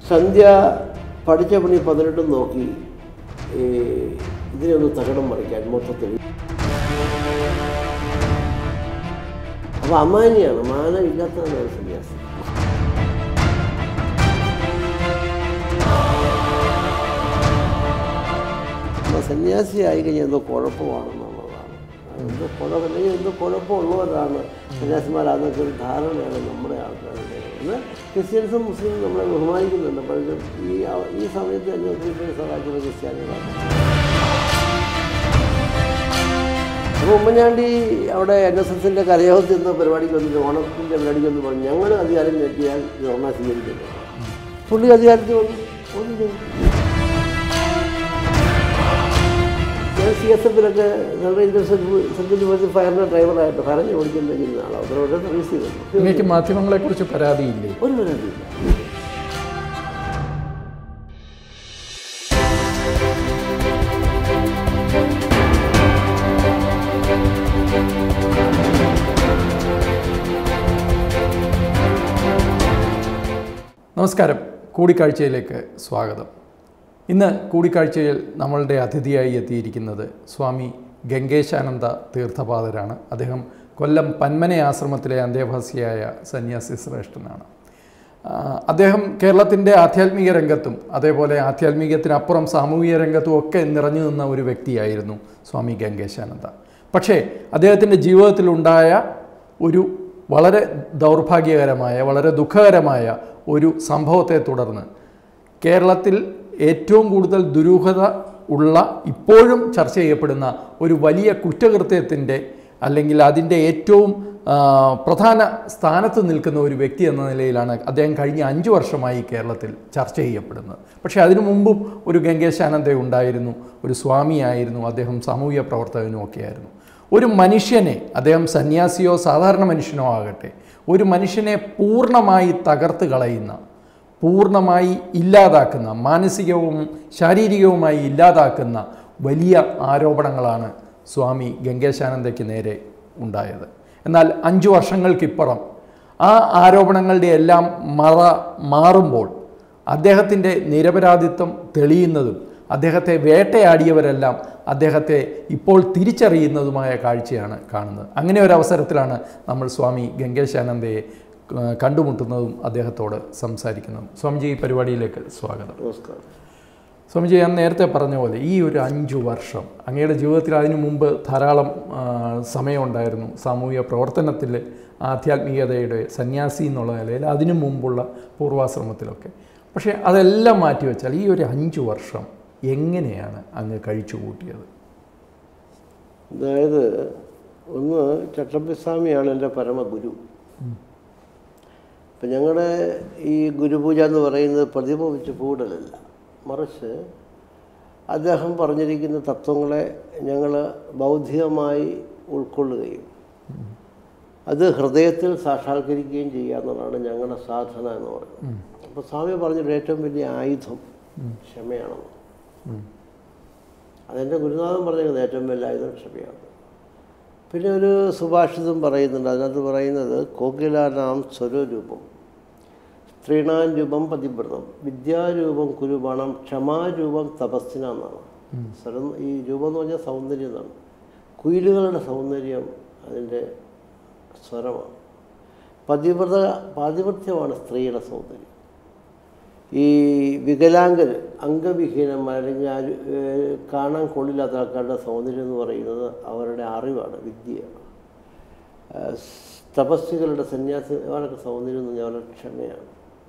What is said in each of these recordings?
സന്ധ്യ പഠിച്ച പണി പതിനെട്ടും നോക്കി ഈ ഇതിനെ ഒന്ന് തകടം മറിക്കാൻ മൊത്തത്തിൽ അപ്പോൾ അമാനിയാണ് മാനം ഇല്ലാത്തതാണ് ഒരു സന്യാസി അപ്പോൾ സന്യാസി ആയി കഴിഞ്ഞാൽ എന്തോ കുഴപ്പമാണെന്നുള്ളതാണ് എന്തോ കുഴപ്പം അല്ലെങ്കിൽ എന്തോ കുഴപ്പമുള്ളവരാണ് സന്യാസിമാരാന്നൊക്കെ ഒരു ധാരണയാണ് നമ്മുടെ ആൾക്കാരുടെ എന്നാൽ ക്രിസ്ത്യൻസും മുസ്ലിമും നമ്മളെ ബഹുമാനിക്കുന്നുണ്ട് പക്ഷേ ഈ അവ- ഈ സമയത്ത് തന്നെ ക്രിസ്ത്യൻ സഹായിക്കുന്ന ക്രിസ്ത്യാനികളാണ് അപ്പോൾ ഉമ്മൻചാണ്ടി അവിടെ എൻ എസ് എസിൻ്റെ കരയോഗത്തിൽ എന്ന പരിപാടിക്ക് വന്നിട്ട് ഓണത്തിൻ്റെ പരിപാടിക്ക് വന്ന് പറഞ്ഞു ഞങ്ങൾ അധികാരം കിട്ടിയാൽ ഇത് ഓണ സ്വീകരിക്കുന്നു പുള്ളി അധികാരത്തിൽ വന്നു ഒന്നും ചെയ്തു ഞാൻ സി എസ് എഫിലൊക്കെ സെൻട്രൽ സെൻട്രൽ ബസ് ഫയറിൻ്റെ ഡ്രൈവറായിട്ട് ഫയറിനെ ഓടിച്ചിട്ടുണ്ടെങ്കിൽ ആളാണ് അവരോട് സർവീസ് ചെയ്തു നിങ്ങൾക്ക് മാധ്യമങ്ങളെക്കുറിച്ച് പരാതിയില്ലേ ഒരു പരാതിയില്ല നമസ്കാരം കൂടിക്കാഴ്ചയിലേക്ക് സ്വാഗതം ഇന്ന് കൂടിക്കാഴ്ചയിൽ നമ്മളുടെ അതിഥിയായി എത്തിയിരിക്കുന്നത് സ്വാമി ഗംഗേശാനന്ദ തീർത്ഥപാദരാണ് അദ്ദേഹം കൊല്ലം പന്മന ആശ്രമത്തിലെ അന്തേവാസിയായ സന്യാസി ശ്രേഷ്ഠനാണ് ആ, അദ്ദേഹം കേരളത്തിൻ്റെ ആധ്യാത്മിക രംഗത്തും അതേപോലെ ആധ്യാത്മികത്തിനപ്പുറം സാമൂഹിക രംഗത്തും ഒക്കെ നിറഞ്ഞു നിന്ന ഒരു വ്യക്തിയായിരുന്നു സ്വാമി ഗംഗേശാനന്ദ പക്ഷേ അദ്ദേഹത്തിൻ്റെ ജീവിതത്തിലുണ്ടായ ഒരു വളരെ ദൗർഭാഗ്യകരമായ വളരെ ദുഃഖകരമായ ഒരു സംഭവത്തെ തുടർന്ന് കേരളത്തിൽ ഏറ്റവും കൂടുതൽ ദുരൂഹത ഉള്ള ഇപ്പോഴും ചർച്ച ചെയ്യപ്പെടുന്ന ഒരു വലിയ കുറ്റകൃത്യത്തിൻ്റെ അല്ലെങ്കിൽ അതിൻ്റെ ഏറ്റവും ആ, പ്രധാന സ്ഥാനത്ത് നിൽക്കുന്ന ഒരു വ്യക്തി എന്ന നിലയിലാണ് അദ്ദേഹം കഴിഞ്ഞ അഞ്ച് വർഷമായി കേരളത്തിൽ ചർച്ച ചെയ്യപ്പെടുന്നത് പക്ഷേ അതിനു മുമ്പും ഒരു ഗംഗേശാനന്ദ ഉണ്ടായിരുന്നു ഒരു സ്വാമിയായിരുന്നു അദ്ദേഹം സാമൂഹിക പ്രവർത്തകനും ഒക്കെയായിരുന്നു ഒരു മനുഷ്യനെ അദ്ദേഹം സന്യാസിയോ സാധാരണ മനുഷ്യനോ ആകട്ടെ ഒരു മനുഷ്യനെ പൂർണ്ണമായി തകർത്ത് കളയുന്ന പൂർണ്ണമായി ഇല്ലാതാക്കുന്ന മാനസികവും ശാരീരികവുമായി ഇല്ലാതാക്കുന്ന വലിയ ആരോപണങ്ങളാണ് സ്വാമി ഗംഗേശാനന്ദയ്ക്ക് നേരെ ഉണ്ടായത് എന്നാൽ അഞ്ചു വർഷങ്ങൾക്കിപ്പുറം ആ ആരോപണങ്ങളുടെ എല്ലാം മറ മാറുമ്പോൾ അദ്ദേഹത്തിൻ്റെ നിരപരാധിത്വം തെളിയുന്നതും അദ്ദേഹത്തെ വേട്ടയാടിയവരെല്ലാം അദ്ദേഹത്തെ ഇപ്പോൾ തിരിച്ചറിയുന്നതുമായ കാഴ്ചയാണ് കാണുന്നത് അങ്ങനെ ഒരു അവസരത്തിലാണ് നമ്മൾ സ്വാമി ഗംഗേശാനന്ദയെ ആ, കണ്ടുമുട്ടുന്നതും അദ്ദേഹത്തോട് സംസാരിക്കുന്നതും സ്വാമിജി ഈ പരിപാടിയിലേക്ക് സ്വാഗതം നമസ്കാരം സ്വാമിജി ഞാൻ നേരത്തെ പറഞ്ഞ പോലെ ഈ ഒരു അഞ്ചു വർഷം അങ്ങയുടെ ജീവിതത്തിൽ അതിനു മുമ്പ് ധാരാളം ആ, സമയമുണ്ടായിരുന്നു സാമൂഹിക പ്രവർത്തനത്തിൽ ആധ്യാത്മികതയുടെ സന്യാസി എന്നുള്ള നിലയിൽ അതിനു മുമ്പുള്ള പൂർവാശ്രമത്തിലൊക്കെ പക്ഷേ അതെല്ലാം മാറ്റിവെച്ചാൽ ഈ ഒരു അഞ്ചു വർഷം എങ്ങനെയാണ് അങ്ങ് കഴിച്ചു കൂട്ടിയത് അതായത് ഒന്ന് ചട്ടമ്പിസ്വാമിയാണ് എൻ്റെ പരമഗുരു ഇപ്പം ഞങ്ങളുടെ ഈ ഗുരുപൂജ എന്ന് പറയുന്നത് പ്രതിമ വെച്ച് പൂടലല്ല മറിച്ച് അദ്ദേഹം പറഞ്ഞിരിക്കുന്ന തത്വങ്ങളെ ഞങ്ങൾ ബൗദ്ധികമായി ഉൾക്കൊള്ളുകയും അത് ഹൃദയത്തിൽ സാക്ഷാത്കരിക്കുകയും ചെയ്യുക എന്നുള്ളതാണ് ഞങ്ങളുടെ സാധന എന്ന് പറയുന്നത് അപ്പോൾ സ്വാമി പറഞ്ഞൊരു ഏറ്റവും വലിയ ആയുധം ക്ഷമയാണെന്ന് അതെൻ്റെ ഗുരുനാഥൻ പറഞ്ഞത് ഏറ്റവും വലിയ ആയുധം ക്ഷമയാണ് പിന്നെ ഒരു സുഭാഷിതം പറയുന്നുണ്ട് അതിനകത്ത് പറയുന്നത് കോകിലാനാം സ്വരൂപം സ്ത്രീണാം രൂപം പതിവ്രതം വിദ്യാരൂപം കുരുബാണം ക്ഷമാരൂപം തപസ്സിന എന്നാണ് സ്വരം ഈ രൂപം എന്ന് പറഞ്ഞാൽ സൗന്ദര്യം എന്നാണ് കുയിലുകളുടെ സൗന്ദര്യം അതിൻ്റെ സ്വരമാണ് പതിവ്രത പാതിവൃത്യമാണ് സ്ത്രീയുടെ സൗന്ദര്യം ഈ വികലാംഗർ അംഗവിഹീനന്മാർ അല്ലെങ്കിൽ ആര് ഏഹ് കാണാൻ കൊള്ളില്ലാത്ത ആൾക്കാരുടെ സൗന്ദര്യം എന്ന് പറയുന്നത് അവരുടെ അറിവാണ് വിദ്യയാണ് ഏഹ് തപസ്വികളുടെ സന്യാസിമാരുടെ സൗന്ദര്യം എന്ന് പറഞ്ഞാൽ അവരുടെ ക്ഷമയാണ്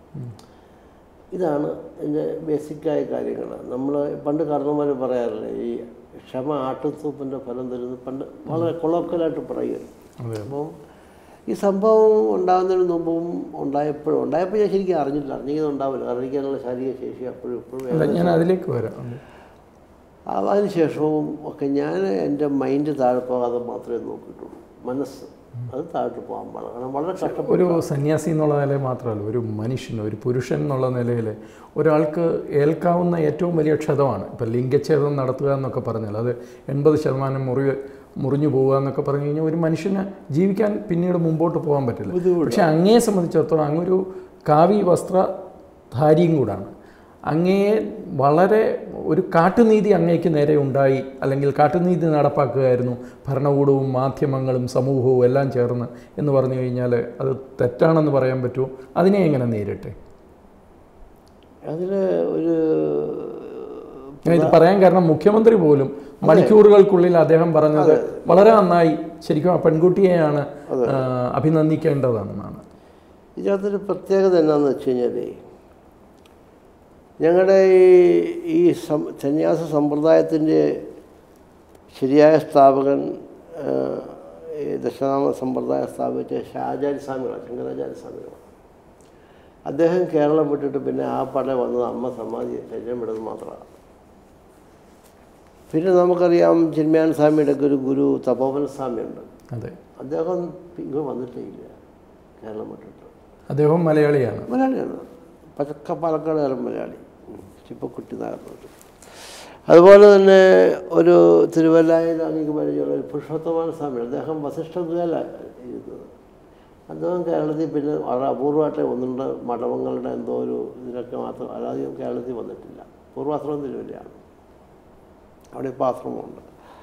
ഇതാണ് എൻ്റെ ബേസിക്കായ കാര്യങ്ങൾ നമ്മൾ പണ്ട് കാരണന്മാർ പറയാറില്ലേ ഈ ക്ഷമ ആട്ടുസൂപ്പിൻ്റെ ഫലം തരുന്നത് പണ്ട് വളരെ കൊളോക്കലായിട്ട് പറയുമായിരുന്നു അതെ അപ്പോൾ ഈ സംഭവം ഉണ്ടാകുന്നതിന് മുമ്പും ഉണ്ടായപ്പോഴും ഉണ്ടായപ്പോൾ ഞാൻ ശരിക്കും അറിഞ്ഞില്ല അറിഞ്ഞെങ്കിൽ ഉണ്ടാവില്ല കാരണം എനിക്ക് അതിനുള്ള ശാരീരിക ശേഷി അപ്പോഴും ഇപ്പോഴും അല്ല ഞാൻ അതിലേക്ക് വരാം ആ, അതിനുശേഷവും ഒക്കെ ഞാൻ എൻ്റെ മൈൻഡ് താഴെ പോകാതെ മാത്രമേ നോക്കിയിട്ടുള്ളൂ മനസ്സ് അത് താഴോട്ട് പോകാൻ പാടില്ല കാരണം വളരെ കഷ്ടപ്പെട്ടു ഒരു സന്യാസി എന്നുള്ള നിലയിൽ മാത്രമല്ല ഒരു മനുഷ്യൻ ഒരു പുരുഷൻ എന്നുള്ള നിലയിൽ ഒരാൾക്ക് ഏൽക്കാവുന്ന ഏറ്റവും വലിയ ക്ഷതമാണ് ഇപ്പം ലിംഗച്ഛേദം നടത്തുക എന്നൊക്കെ പറഞ്ഞാൽ അത് എൺപത് ശതമാനം മുറിവ് മുറിഞ്ഞു പോവുക എന്നൊക്കെ പറഞ്ഞു കഴിഞ്ഞാൽ ഒരു മനുഷ്യന് ജീവിക്കാൻ പിന്നീട് മുമ്പോട്ട് പോകാൻ പറ്റില്ല പക്ഷെ അങ്ങേ സംബന്ധിച്ചിടത്തോളം അങ്ങൊരു കാവി വസ്ത്ര ധാരിയും കൂടാണ് അങ്ങേ വളരെ ഒരു കാട്ടുനീതി അങ്ങേക്ക് നേരെ ഉണ്ടായി അല്ലെങ്കിൽ കാട്ടുനീതി നടപ്പാക്കുകയായിരുന്നു ഭരണകൂടവും മാധ്യമങ്ങളും സമൂഹവും എല്ലാം ചേർന്ന് എന്ന് പറഞ്ഞു കഴിഞ്ഞാൽ അത് തെറ്റാണെന്ന് പറയാൻ പറ്റുമോ അതിനെ എങ്ങനെ നേരിട്ടെ അതിൽ ഒരു ഞാൻ ഇത് പറയാൻ കാരണം മുഖ്യമന്ത്രി പോലും മണിക്കൂറുകൾക്കുള്ളിൽ അദ്ദേഹം പറഞ്ഞത് വളരെ നന്നായി ശരിക്കും ആ പെൺകുട്ടിയെയാണ് ആ, അഭിനന്ദിക്കേണ്ടതെന്നാണ് ഇതിനകത്തൊരു പ്രത്യേകത എന്നാന്ന് വെച്ച് കഴിഞ്ഞാൽ ഞങ്ങളുടെ ഈ ഈ സം സന്യാസ സമ്പ്രദായത്തിൻ്റെ ശരിയായ സ്ഥാപകൻ ആ, ഈ ദശനാമ സമ്പ്രദായം സ്ഥാപിച്ച ഷാചാര്യ സ്വാമികളാണ് ശങ്കരാചാര്യ സ്വാമികളാണ് അദ്ദേഹം കേരളം വിട്ടിട്ട് പിന്നെ ആ പട വന്നത് അമ്മ സമാധി ശരീരം വിടുന്നത് മാത്രമാണ് പിന്നെ നമുക്കറിയാം ചിന്മയാൻ സ്വാമിയുടെ ഒക്കെ ഒരു ഗുരു തപോവന സ്വാമിയുണ്ട് അതെ അദ്ദേഹം ഇങ്ങ് വന്നിട്ടേ ഇല്ല കേരളം വിട്ടിട്ട് അദ്ദേഹം മലയാളിയാണ് മലയാളിയാണ് പച്ചക്ക പാലക്കാടുകാരൻ മലയാളി ചിപ്പക്കുട്ടി നായർന്നുണ്ട് അതുപോലെ തന്നെ ഒരു തിരുവല്ലായിൽ അങ്ങേക്ക് പരിചയമുള്ള ഒരു പുരുഷോത്തമാന സ്വാമി അദ്ദേഹം വസിഷ്ഠഗുഹയിലാണ് ഇരുന്നത് അദ്ദേഹം കേരളത്തിൽ പിന്നെ വളരെ അപൂർവമായിട്ട് ഒന്നുണ്ട് മഠവങ്ങളുടെ എന്തോ ഒരു ഇതിലൊക്കെ മാത്രം അല്ലാതെ കേരളത്തിൽ വന്നിട്ടില്ല പൂർവാശ്രമം തിരുവല്ലയാണ് അവിടെ ഇപ്പോൾ ആശ്രമമുണ്ട്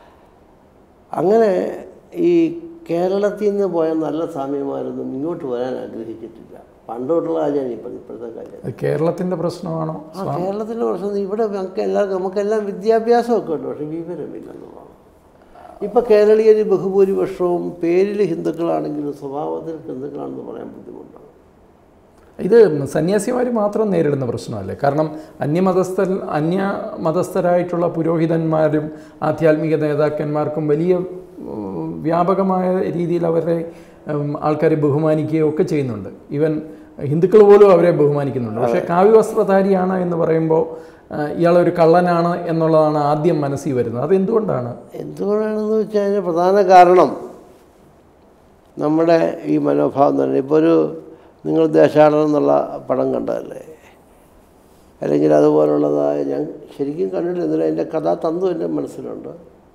അങ്ങനെ ഈ കേരളത്തിൽ നിന്ന് പോയ നല്ല സ്വാമിമാരൊന്നും ഇങ്ങോട്ട് വരാൻ ആഗ്രഹിച്ചിട്ടില്ല പണ്ടോട്ടുള്ള കാര്യമാണ് ഇപ്പം ഇപ്പോഴത്തെ കാര്യം അത് കേരളത്തിൻ്റെ പ്രശ്നമാണോ ആ കേരളത്തിൻ്റെ പ്രശ്നം ഇവിടെ നമുക്ക് എല്ലാവർക്കും നമുക്കെല്ലാം വിദ്യാഭ്യാസമൊക്കെ ഉണ്ട് പക്ഷേ വിവരമില്ലെന്നുള്ളതാണ് ഇപ്പം കേരളീയർ ബഹുഭൂരിപക്ഷവും പേരിൽ ഹിന്ദുക്കളാണെങ്കിലും സ്വഭാവത്തിൽ ഹിന്ദുക്കളാണെന്ന് പറയാൻ ബുദ്ധിമുട്ടാണ് ഇത് സന്യാസിമാർ മാത്രം നേരിടുന്ന പ്രശ്നമല്ലേ കാരണം അന്യമതസ്ഥ അന്യ മതസ്ഥരായിട്ടുള്ള പുരോഹിതന്മാരും ആധ്യാത്മിക നേതാക്കന്മാർക്കും വലിയ ഉം, വ്യാപകമായ രീതിയിൽ അവരെ ആൾക്കാരെ ബഹുമാനിക്കുകയും ഒക്കെ ചെയ്യുന്നുണ്ട് ഈവൻ ഹിന്ദുക്കൾ പോലും അവരെ ബഹുമാനിക്കുന്നുണ്ട് പക്ഷേ കാവ്യവസ്ത്രധാരിയാണ് എന്ന് പറയുമ്പോൾ ആ, ഇയാളൊരു കള്ളനാണ് എന്നുള്ളതാണ് ആദ്യം മനസ്സിൽ വരുന്നത് അതെന്തുകൊണ്ടാണ് എന്തുകൊണ്ടാണെന്ന് വെച്ചാൽ അതിന് പ്രധാന കാരണം നമ്മുടെ ഈ മനോഭാവം തന്നെ ഇപ്പോൾ ഒരു നിങ്ങൾ ദേശാടനം എന്നുള്ള പടം കണ്ടതല്ലേ അല്ലെങ്കിൽ അതുപോലുള്ളതായ ഞാൻ ശരിക്കും കണ്ടിട്ടില്ല എന്നാലും അതിൻ്റെ കഥാതന്തു എൻ്റെ മനസ്സിലുണ്ട്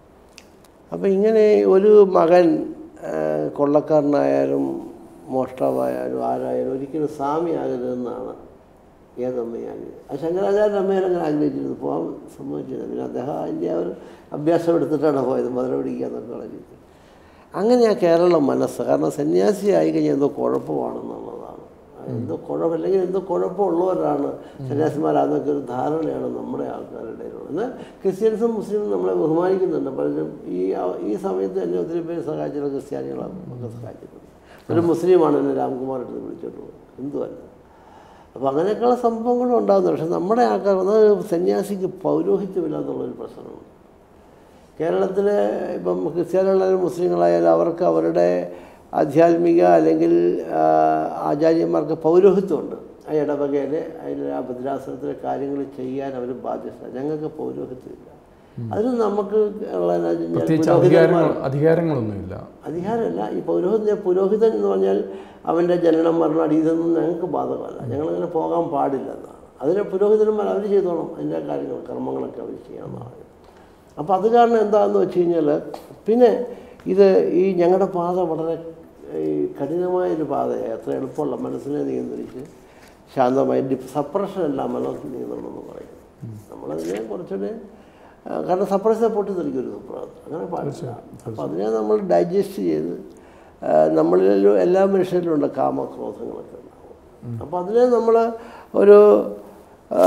അപ്പോൾ ഇങ്ങനെ ഒരു മകൻ ആ, കൊള്ളക്കാരനായാലും മോഷ്ടാവായാലും ആരായാലും ഒരിക്കലും സ്വാമി ആകരുതെന്നാണ് ഏതമ്മയാണ് അത് ശങ്കരാചാര്യ അമ്മയാണ് അങ്ങനെ ആഗ്രഹിച്ചിരുന്നത് പോകാൻ സമ്മതിച്ചില്ല പിന്നെ അദ്ദേഹം അതിൻ്റെ ആ ഒരു അഭ്യാസം എടുത്തിട്ടാണ് പോയത് മധുര പിടിക്കുക എന്നൊക്കെയുള്ള രീതി അങ്ങനെയാ കേരളം മനസ്സ് കാരണം സന്യാസി ആയി കഴിഞ്ഞാൽ എന്തോ കുഴപ്പമാണെന്നുള്ളതാണ് എന്തോ കുഴപ്പം അല്ലെങ്കിൽ എന്തോ കുഴപ്പമുള്ളവരാണ് സന്യാസിമാരാന്നൊക്കെ ഒരു ധാരണയാണ് നമ്മുടെ ആൾക്കാരുടെ ഇടയിലുള്ളത് എന്നാൽ ക്രിസ്ത്യൻസും മുസ്ലിമും നമ്മളെ ബഹുമാനിക്കുന്നുണ്ട് പലരും ഈ ആ- ഈ സമയത്ത് തന്നെ ഒത്തിരി പേര് സഹായിച്ചിട്ടുള്ള ക്രിസ്ത്യാനികളാണ് ഒക്കെ സഹായിച്ചിട്ടുണ്ട് ഒരു മുസ്ലിമാണ് എന്നെ രാംകുമാർ എടുത്ത് വിളിച്ചോണ്ട് പോയത് ഹിന്ദുവല്ല അപ്പോൾ അങ്ങനെയൊക്കെയുള്ള സംഭവങ്ങളും ഉണ്ടാകുന്നു പക്ഷെ നമ്മുടെ ആൾക്കാർ അത് സന്യാസിക്ക് പൗരോഹിത്യമില്ല എന്നുള്ളൊരു പ്രശ്നമാണ് കേരളത്തിൽ ഇപ്പം ക്രിസ്ത്യാനികളായാലും മുസ്ലിങ്ങളായാലും അവർക്ക് അവരുടെ ആധ്യാത്മിക അല്ലെങ്കിൽ ആ, ആചാര്യന്മാർക്ക് പൗരോഹിത്യമുണ്ട് ആ ഇടവകയിൽ അതിൽ ആ ഭദ്രാസനത്തിലെ കാര്യങ്ങൾ ചെയ്യാൻ അവർ ബാധ്യസ്ഥ ഞങ്ങൾക്ക് പൗരോഹിത്യമില്ല അതിന് നമുക്ക് ഉള്ള എന്നാ വെച്ച് കഴിഞ്ഞാൽ പ്രത്യേകിച്ച് പുരോഹിതന്മാർ- അധികാരങ്ങൾ അധികാരങ്ങളൊന്നുമില്ല അധികാരമല്ല ഈ പൗരോഹിത്യ പുരോഹിതൻ എന്ന് പറഞ്ഞാൽ അവൻ്റെ ജനനം മരണം അടി ഇതൊന്നും ഞങ്ങൾക്ക് ബാധകമല്ല ഞങ്ങളങ്ങനെ പോകാൻ പാടില്ല എന്നാണ് അതിന് പുരോഹിതന്മാർ അവർ ചെയ്തോണം അതിൻ്റെ കാര്യങ്ങൾ കർമ്മങ്ങളൊക്കെ അവർ ചെയ്യാമെന്നാണ് അപ്പോൾ അത് കാരണം എന്താണെന്ന് വെച്ച് കഴിഞ്ഞാൽ പിന്നെ ഇത് ഈ ഞങ്ങളുടെ പാത വളരെ ഈ കഠിനമായൊരു പാതയാണ് അത്ര എളുപ്പമുള്ള മനസ്സിനെ നിയന്ത്രിച്ച് ശാന്തമായി ഡി- സപ്രഷനല്ല മനസ്സിൽ നിയന്ത്രണം എന്ന് പറയും നമ്മളതിനെ കുറച്ചുകൂടെ ആ, കാരണം സപ്രഷൻ പൊട്ടിത്തെറിക്കും ഒരു സുപ്രഭാതം അങ്ങനെ പാടില്ല അപ്പോൾ അതിനെ നമ്മൾ ഡൈജസ്റ്റ് ചെയ്ത് ആ, നമ്മളിലും എല്ലാ മനുഷ്യരിലും ഉണ്ട് കാമക്രോധങ്ങളൊക്കെ ഉണ്ടാവും അപ്പോൾ അതിനെ നമ്മൾ ഒരു ആ,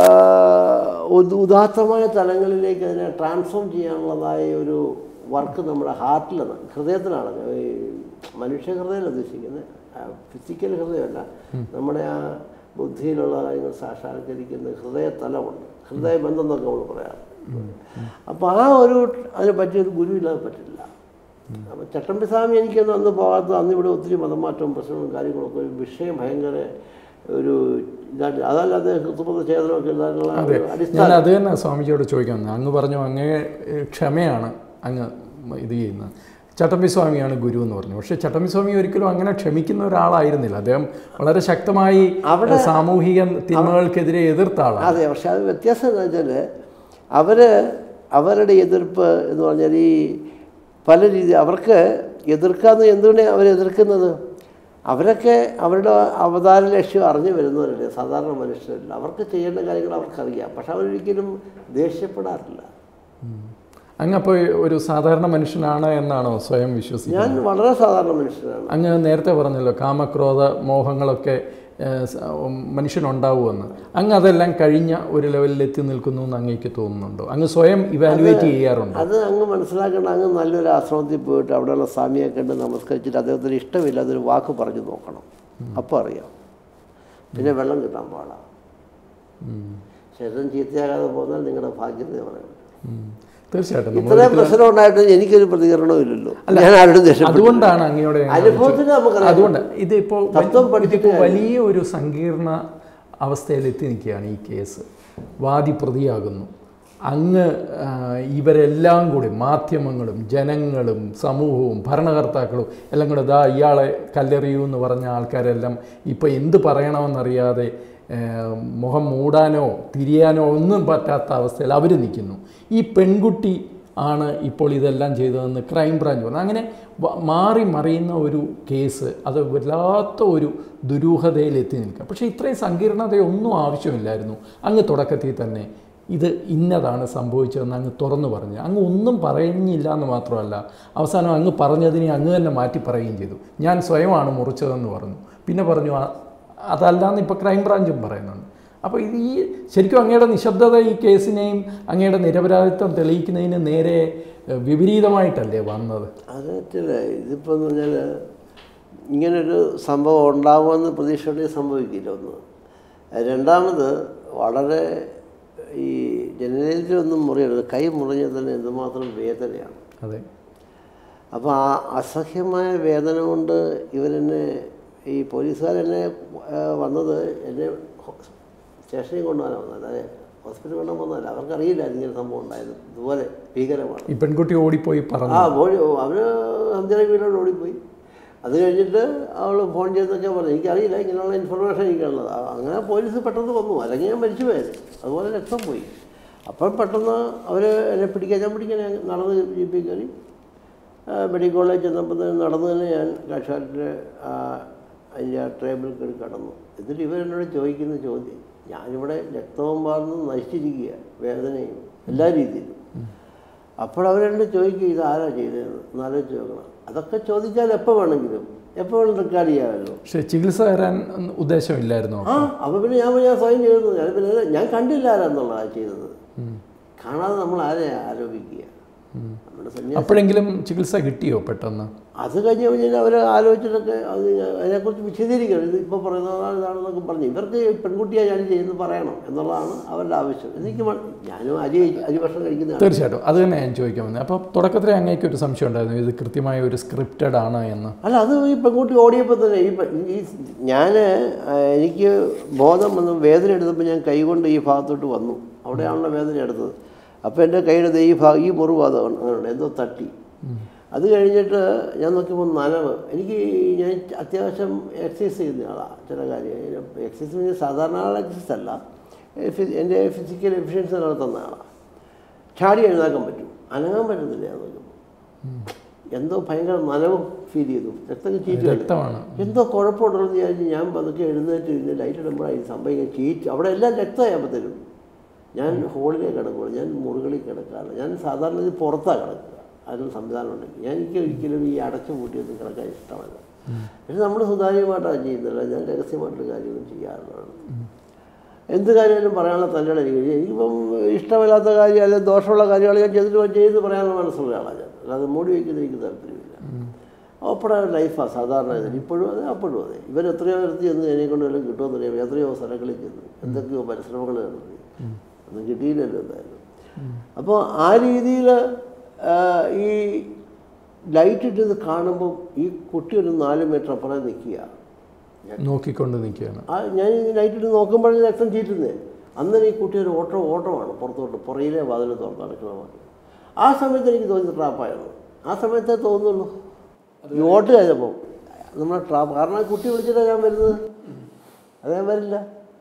ഉദ് ഉദാത്തമായ തലങ്ങളിലേക്ക് അതിനെ ട്രാൻസ്ഫോം ചെയ്യാനുള്ളതായ ഒരു വർക്ക് നമ്മുടെ ഹാർട്ടിലാണ് ഹൃദയത്തിലാണ് ഈ മനുഷ്യ ഹൃദയം ഉദ്ദേശിക്കുന്നത് ഫിസിക്കൽ ഹൃദയമല്ല നമ്മുടെ ആ ബുദ്ധിയിലുള്ള കാര്യങ്ങൾ സാക്ഷാത്കരിക്കുന്ന ഹൃദയതലമുണ്ട് ഹൃദയബന്ധം എന്നൊക്കെ നമ്മൾ പറയാം അപ്പോൾ ആ ഒരു അതിനെ പറ്റിയൊരു ഗുരു ഇല്ലാതെ പറ്റില്ല അപ്പോൾ ചട്ടമ്പി സ്വാമി എനിക്കൊന്നും അന്ന് പോകാത്ത അന്ന് ഇവിടെ ഒത്തിരി മതമാറ്റവും പ്രശ്നങ്ങളും കാര്യങ്ങളൊക്കെ ഒരു വിഷയം ഭയങ്കര ഒരു ഇതായിട്ട് അതല്ലാതെ ഹൃദയ ഛേദനമൊക്കെ ഇതായിട്ടുള്ള അതെ ഒരു ഞാൻ അടിസ്ഥാനം അത് തന്നെ സ്വാമിജിയോട് ചോദിക്കാൻ വന്നത്. അങ്ങ് പറഞ്ഞു അങ്ങേ ഏഹ്, ക്ഷമയാണ് അങ്ങ് ഇത് ചെയ്യുന്നത് ചട്ടമ്പി സ്വാമിയാണ് ഗുരു എന്ന് പറഞ്ഞു പക്ഷേ ചട്ടമ്പി സ്വാമി ഒരിക്കലും അങ്ങനെ ക്ഷമിക്കുന്ന ഒരാളായിരുന്നില്ല അദ്ദേഹം വളരെ ശക്തമായി അവിടെ- സാമൂഹിക തിന്മകൾക്കെതിരെ എതിർത്ത ആളാണ് അതെ പക്ഷെ അത് വ്യത്യാസം എന്ന് വെച്ചാൽ അവർ അവരുടെ എതിർപ്പ് എന്ന് പറഞ്ഞാൽ ഈ പല രീതി അവർക്ക് എതിർക്കാന്ന് എന്തുകൊണ്ടാണ് അവർ എതിർക്കുന്നത് അവരൊക്കെ അവരുടെ അവതാര ലക്ഷ്യം അറിഞ്ഞു വരുന്നവരല്ലേ സാധാരണ മനുഷ്യരല്ല അവർക്ക് ചെയ്യേണ്ട കാര്യങ്ങൾ അവർക്കറിയാം പക്ഷെ അവരൊരിക്കലും ദേഷ്യപ്പെടാറില്ല അങ്ങ് അപ്പോൾ ഒരു സാധാരണ മനുഷ്യനാണ് എന്നാണോ സ്വയം വിശ്വസിക്കുന്നത് ഞാൻ വളരെ സാധാരണ മനുഷ്യനാണ് അങ്ങ് നേരത്തെ പറഞ്ഞല്ലോ കാമക്രോധ മോഹങ്ങളൊക്കെ ഏഹ്, സ- ഉം, മനുഷ്യനുണ്ടാവുമെന്ന് അങ്ങ് അതെല്ലാം കഴിഞ്ഞ ഒരു ലെവലിൽ എത്തി നിൽക്കുന്നു എന്ന് അങ്ങേക്ക് തോന്നുന്നുണ്ടോ അങ്ങ് സ്വയം ഇവാലുവേറ്റ് ചെയ്യാറുണ്ടോ അത് അങ്ങ് മനസ്സിലാക്കേണ്ട അങ്ങ് നല്ലൊരു ആശ്രമത്തിൽ പോയിട്ട് അവിടെയുള്ള സ്വാമിയെ കണ്ട് നമസ്കരിച്ചിട്ട് അദ്ദേഹത്തിന് ഇഷ്ടമില്ല അതൊരു വാക്ക് പറഞ്ഞു നോക്കണം അപ്പോൾ അറിയാം പിന്നെ വെള്ളം കിട്ടാൻ പാടാം ഉം. ശരീരം ചീത്തയാകാതെ പോന്നാൽ നിങ്ങളുടെ ഭാഗ്യം എന്ന് പറയുന്നത് ഉം. തീർച്ചയായിട്ടും നമ്മൾ ഇത്രയും പ്രശ്നം ഉണ്ടായിട്ട് എനിക്കൊരു പ്രതികരണവും ഇല്ലല്ലോ ഞാൻ ആരോടും ദേഷ്യപ്പെട്ടു അതുകൊണ്ടാണ് അങ്ങയോടെ ഞാൻ അനുഭവത്തിന് നമുക്കറിയാം അതുകൊണ്ട് ഇതിപ്പോൾ തത്വം പഠിച്ചിട്ട് ഇതിപ്പോൾ വലിയ ഒരു സങ്കീർണ അവസ്ഥയിൽ എത്തി നിൽക്കുകയാണ് ഈ കേസ് വാദി പ്രതിയാകുന്നു അങ്ങ് ആ, ഇവരെല്ലാം കൂടി മാധ്യമങ്ങളും ജനങ്ങളും സമൂഹവും ഭരണകർത്താക്കളും എല്ലാം കൂടെ ദാ ഇയാളെ കല്ലെറിയൂ എന്ന് പറഞ്ഞ ആൾക്കാരെല്ലാം ഇപ്പോൾ എന്ത് പറയണമെന്നറിയാതെ ഏ, മുഖം മൂടാനോ തിരിയാനോ ഒന്നും പറ്റാത്ത അവസ്ഥയിൽ അവർ നിൽക്കുന്നു ഈ പെൺകുട്ടി ആണ് ഇപ്പോൾ ഇതെല്ലാം ചെയ്തതെന്ന് ക്രൈം ബ്രാഞ്ച് പറഞ്ഞു അങ്ങനെ വ- മാറി മറിയുന്ന ഒരു കേസ് അത് വല്ലാത്ത ഒരു ദുരൂഹതയിൽ എത്തി നിൽക്കുക പക്ഷേ ഇത്രയും സങ്കീർണതയൊന്നും ആവശ്യമില്ലായിരുന്നു അങ്ങ് തുടക്കത്തിൽ തന്നെ ഇത് ഇന്നതാണ് സംഭവിച്ചതെന്ന് അങ്ങ് തുറന്നു പറഞ്ഞു അങ്ങ് ഒന്നും പറയുന്നില്ല എന്ന് മാത്രമല്ല അവസാനം അങ്ങ് പറഞ്ഞതിനെ അങ്ങ് തന്നെ മാറ്റി പറയുകയും ചെയ്തു ഞാൻ സ്വയമാണ് മുറിച്ചതെന്ന് പറഞ്ഞു പിന്നെ പറഞ്ഞു "ആ, അതല്ലാന്ന് ഇപ്പോൾ ക്രൈം ബ്രാഞ്ചും പറയുന്നുണ്ട് അപ്പോൾ ഇത് ഈ ശരിക്കും അങ്ങയുടെ നിശബ്ദത ഈ കേസിനെയും അങ്ങയുടെ നിരപരാധിത്വം തെളിയിക്കുന്നതിന് നേരെ ഏഹ്, വിപരീതമായിട്ടല്ലേ വന്നത് അത് പറ്റില്ല ഇതിപ്പോൾ എന്ന് പറഞ്ഞാൽ ഇങ്ങനൊരു സംഭവം ഉണ്ടാകുമെന്ന് പ്രതീക്ഷയോടെ സംഭവിക്കില്ല ഒന്ന് രണ്ടാമത് വളരെ ഈ ജനനേന്ദ്രിയൊന്നും മുറിയരുത് കൈ മുറിഞ്ഞാൽ തന്നെ എന്തുമാത്രം വേദനയാണ് അതെ അപ്പോൾ ആ അസഹ്യമായ വേദന കൊണ്ട് ഇവരെന്നെ ഈ പോലീസുകാരെന്നെ ആ, വന്നത് എന്നെ ഹോ- സ്റ്റേഷനിൽ കൊണ്ടുപോകാനാണ് വന്നത് അല്ലാതെ ഹോസ്പിറ്റലിൽ കൊണ്ടുപോകാൻ വന്നതല്ല അവർക്കറിയില്ല ഇങ്ങനെ സംഭവം ഉണ്ടായത് ഇതുപോലെ ഭീകരമാണ് ഈ പെൺകുട്ടി ഓടിപ്പോയി പറഞ്ഞു ആ ഓടി അവർ അഞ്ചര വീട്ടിലോട്ട് ഓടിപ്പോയി അത് കഴിഞ്ഞിട്ട് അവൾ ഫോൺ ചെയ്തൊക്കെ പറഞ്ഞു എനിക്കറിയില്ല ഇങ്ങനെയുള്ള ഇൻഫർമേഷൻ എനിക്കുള്ളത് ആ, അങ്ങനെ പോലീസ് പെട്ടെന്ന് വന്നു അല്ലെങ്കിൽ ഞാൻ മരിച്ചു പോയത് അതുപോലെ രക്തം പോയി അപ്പം പെട്ടെന്ന് അവർ എന്നെ പിടിക്കാൻ ഞാൻ പിടിക്കാൻ ഞാൻ നടന്ന് ജീപ്പിൽ കയറി ആ, മെഡിക്കൽ കോളേജ് ചെന്നപ്പോൾ തന്നെ നടന്ന് തന്നെ ഞാൻ കാഷ്വാലിറ്റിയുടെ അതിൻ്റെ ആ ടേബിളിൽ കയറി കടന്നു എന്നിട്ട് ഇവരെന്നോട് ചോദിക്കുന്ന ചോദ്യം ഞാനിവിടെ രക്തവും പാർന്ന് നശിച്ചിരിക്കുക വേദനയും എല്ലാ രീതിയിലും അപ്പോൾ അവരെന്നോട് ചോദിക്കുക ഇത് ആരാ ചെയ്തതെന്ന് എന്നാലോചിച്ച് നോക്കണം അതൊക്കെ ചോദിച്ചാൽ എപ്പോൾ വേണമെങ്കിലും എപ്പോൾ വേണം റെക്കോർഡ് ചെയ്യാമല്ലോ പക്ഷേ ചികിത്സ തരാൻ ഉദ്ദേശമില്ലായിരുന്നോ ആ അപ്പോൾ പിന്നെ ഞാൻ ഞാൻ സ്വയം ചെയ്തു ഞാൻ പിന്നെ ഞാൻ കണ്ടില്ല ആരാന്നുള്ളതാണ് ചെയ്തത് കാണാതെ നമ്മൾ ആരെ ആരോപിക്കുക നമ്മുടെ സന്യാസി അപ്പോഴെങ്കിലും ചികിത്സ കിട്ടിയോ പെട്ടെന്ന് അത് കഴിഞ്ഞ് കഴിഞ്ഞാൽ അവർ ആലോചിച്ചിട്ടൊക്കെ അത് അതിനെക്കുറിച്ച് വിശദീകരിക്കണം ഇത് ഇപ്പോൾ പറയുന്നതാണ് ഇതാണെന്നൊക്കെ പറഞ്ഞു ഇവർക്ക് ഈ പെൺകുട്ടിയെ ഞാൻ ചെയ്യുന്നത് പറയണം എന്നുള്ളതാണ് അവരുടെ ആവശ്യം എനിക്ക് മ- ഞാനും അരി അരി ഭക്ഷണം കഴിക്കുന്നതാണ് തീർച്ചയായിട്ടും അത് തന്നെ ഞാൻ ചോദിക്കാൻ വന്നത് അപ്പോൾ തുടക്കത്തിലെ അങ്ങേക്ക് ഒരു സംശയം ഉണ്ടായിരുന്നു ഇത് കൃത്യമായ ഒരു സ്ക്രിപ്റ്റഡ് ആണ് എന്ന് അല്ല അത് ഈ പെൺകുട്ടി ഓടിയപ്പോൾ തന്നെ ഈ പെ- ഈ ഞാൻ എനിക്ക് ബോധം വന്നു വേദന എടുത്തപ്പോൾ ഞാൻ കൈകൊണ്ട് ഈ ഭാഗത്തോട്ട് വന്നു അവിടെയാണല്ലോ വേദന എടുത്തത് അപ്പോൾ എൻ്റെ കൈയുടെ ദേ ഈ ഭാഗം ഈ മുറിവ് അത് അങ്ങനെയുണ്ട് എന്തോ തട്ടി അത് കഴിഞ്ഞിട്ട് ഞാൻ നോക്കിയപ്പോൾ നനവ് എനിക്ക് ഞാൻ അത്യാവശ്യം എക്സസൈസ് ചെയ്യുന്ന ആളാണ് ചില കാര്യം എക്സസൈസ് സാധാരണ ആളുടെ എക്സസൈസ് അല്ല ഫി- എൻ്റെ ഫിസിക്കൽ എഫിഷ്യൻസി നടത്തുന്ന ആളാണ് ചാടി എഴുന്നേക്കാൻ പറ്റും അനങ്ങാൻ പറ്റുന്നില്ല ഞാൻ നോക്കുമ്പോൾ എന്തോ ഭയങ്കര നനവും ഫീൽ ചെയ്തു രക്തം ചീറ്റ് രക്തമാണ് എന്തോ കുഴപ്പമുണ്ടെന്ന് വിചാരിച്ച് ഞാൻ പതുക്കെ എഴുന്നേറ്റ് ഇരുന്ന് ലൈറ്റ് ഇടുമ്പോഴാണ് ഈ സംഭവം ഇങ്ങനെ ചീറ്റ് അവിടെ എല്ലാം രക്തമായപ്പോഴത്തേനും ഞാൻ ഹോളിലേ കിടക്കുകയുള്ളൂ ഞാൻ മുറികളിൽ കിടക്കാറില്ല ഞാൻ സാധാരണ ഇത് പുറത്താണ് കിടക്കുക അതിനുള്ള സംവിധാനം ഉണ്ടെങ്കിൽ ഞാൻ എനിക്ക് ഒരിക്കലും ഈ അടച്ചു പൂട്ടിയൊന്നും കിടക്കാൻ ഇഷ്ടമല്ല പക്ഷെ നമ്മൾ സുതാര്യമായിട്ടാണ് ചെയ്യുന്നില്ല ഞാൻ രഹസ്യമായിട്ടുള്ള കാര്യമൊന്നും ചെയ്യാറുള്ളതാണ് എന്ത് കാര്യമായാലും പറയാനുള്ള തന്നെയാണ് എനിക്ക് എനിക്കിപ്പം ഇഷ്ടമില്ലാത്ത കാര്യം അല്ലെങ്കിൽ ദോഷമുള്ള കാര്യങ്ങൾ ഞാൻ ചെയ്തിട്ട് ചെയ്ത് പറയാനുള്ള മനസ്സുള്ള ആളാണ് ഞാൻ അല്ലാതെ മൂടി വയ്ക്കുന്നത് എനിക്ക് താല്പര്യമില്ല ഓപ്പണായ ലൈഫാണ് സാധാരണ ഇതിൽ ഇപ്പോഴും അതെ അപ്പോഴും അതെ ഇവർ എത്രയോ നിർത്തി എന്ന് എന്നെ കൊണ്ട് വല്ലതും കിട്ടുമെന്നറിയാം എത്രയോ സ്ഥലങ്ങളിൽ ചെന്നു എന്തൊക്കെയോ പരിശ്രമങ്ങൾ നടത്തി ഒന്നും കിട്ടിയില്ലല്ലോ എന്തായാലും അപ്പോൾ ആ രീതിയിൽ ഈ ലൈറ്റ് ഇട്ടത് കാണുമ്പോൾ ഈ കുട്ടി ഒരു നാല് മീറ്റർ അപ്പുറം നിൽക്കുക നോക്കിക്കൊണ്ട് നിൽക്കുകയാണ് ആ ഞാൻ ഈ ലൈറ്റ് ഇട്ട് നോക്കുമ്പോഴേ രക്തം ചീറ്റുന്നേ അന്നേരം ഈ കുട്ടി ഒരു ഓട്ടോ ഓട്ടമാണ് പുറത്തോട്ട് പുറയിലെ വാതിൽ തുറന്ന് നടക്കണമാണ് ആ സമയത്ത് എനിക്ക് തോന്നി ട്രാപ്പായിരുന്നു ആ സമയത്തേ തോന്നുള്ളൂ ഈ ഓട്ട് കഴിഞ്ഞപ്പോൾ നമ്മളെ ട്രാപ്പ് കാരണം ആ കുട്ടി വിളിച്ചിട്ടാണ് ഞാൻ വരുന്നത് അത് ഞാൻ വരില്ല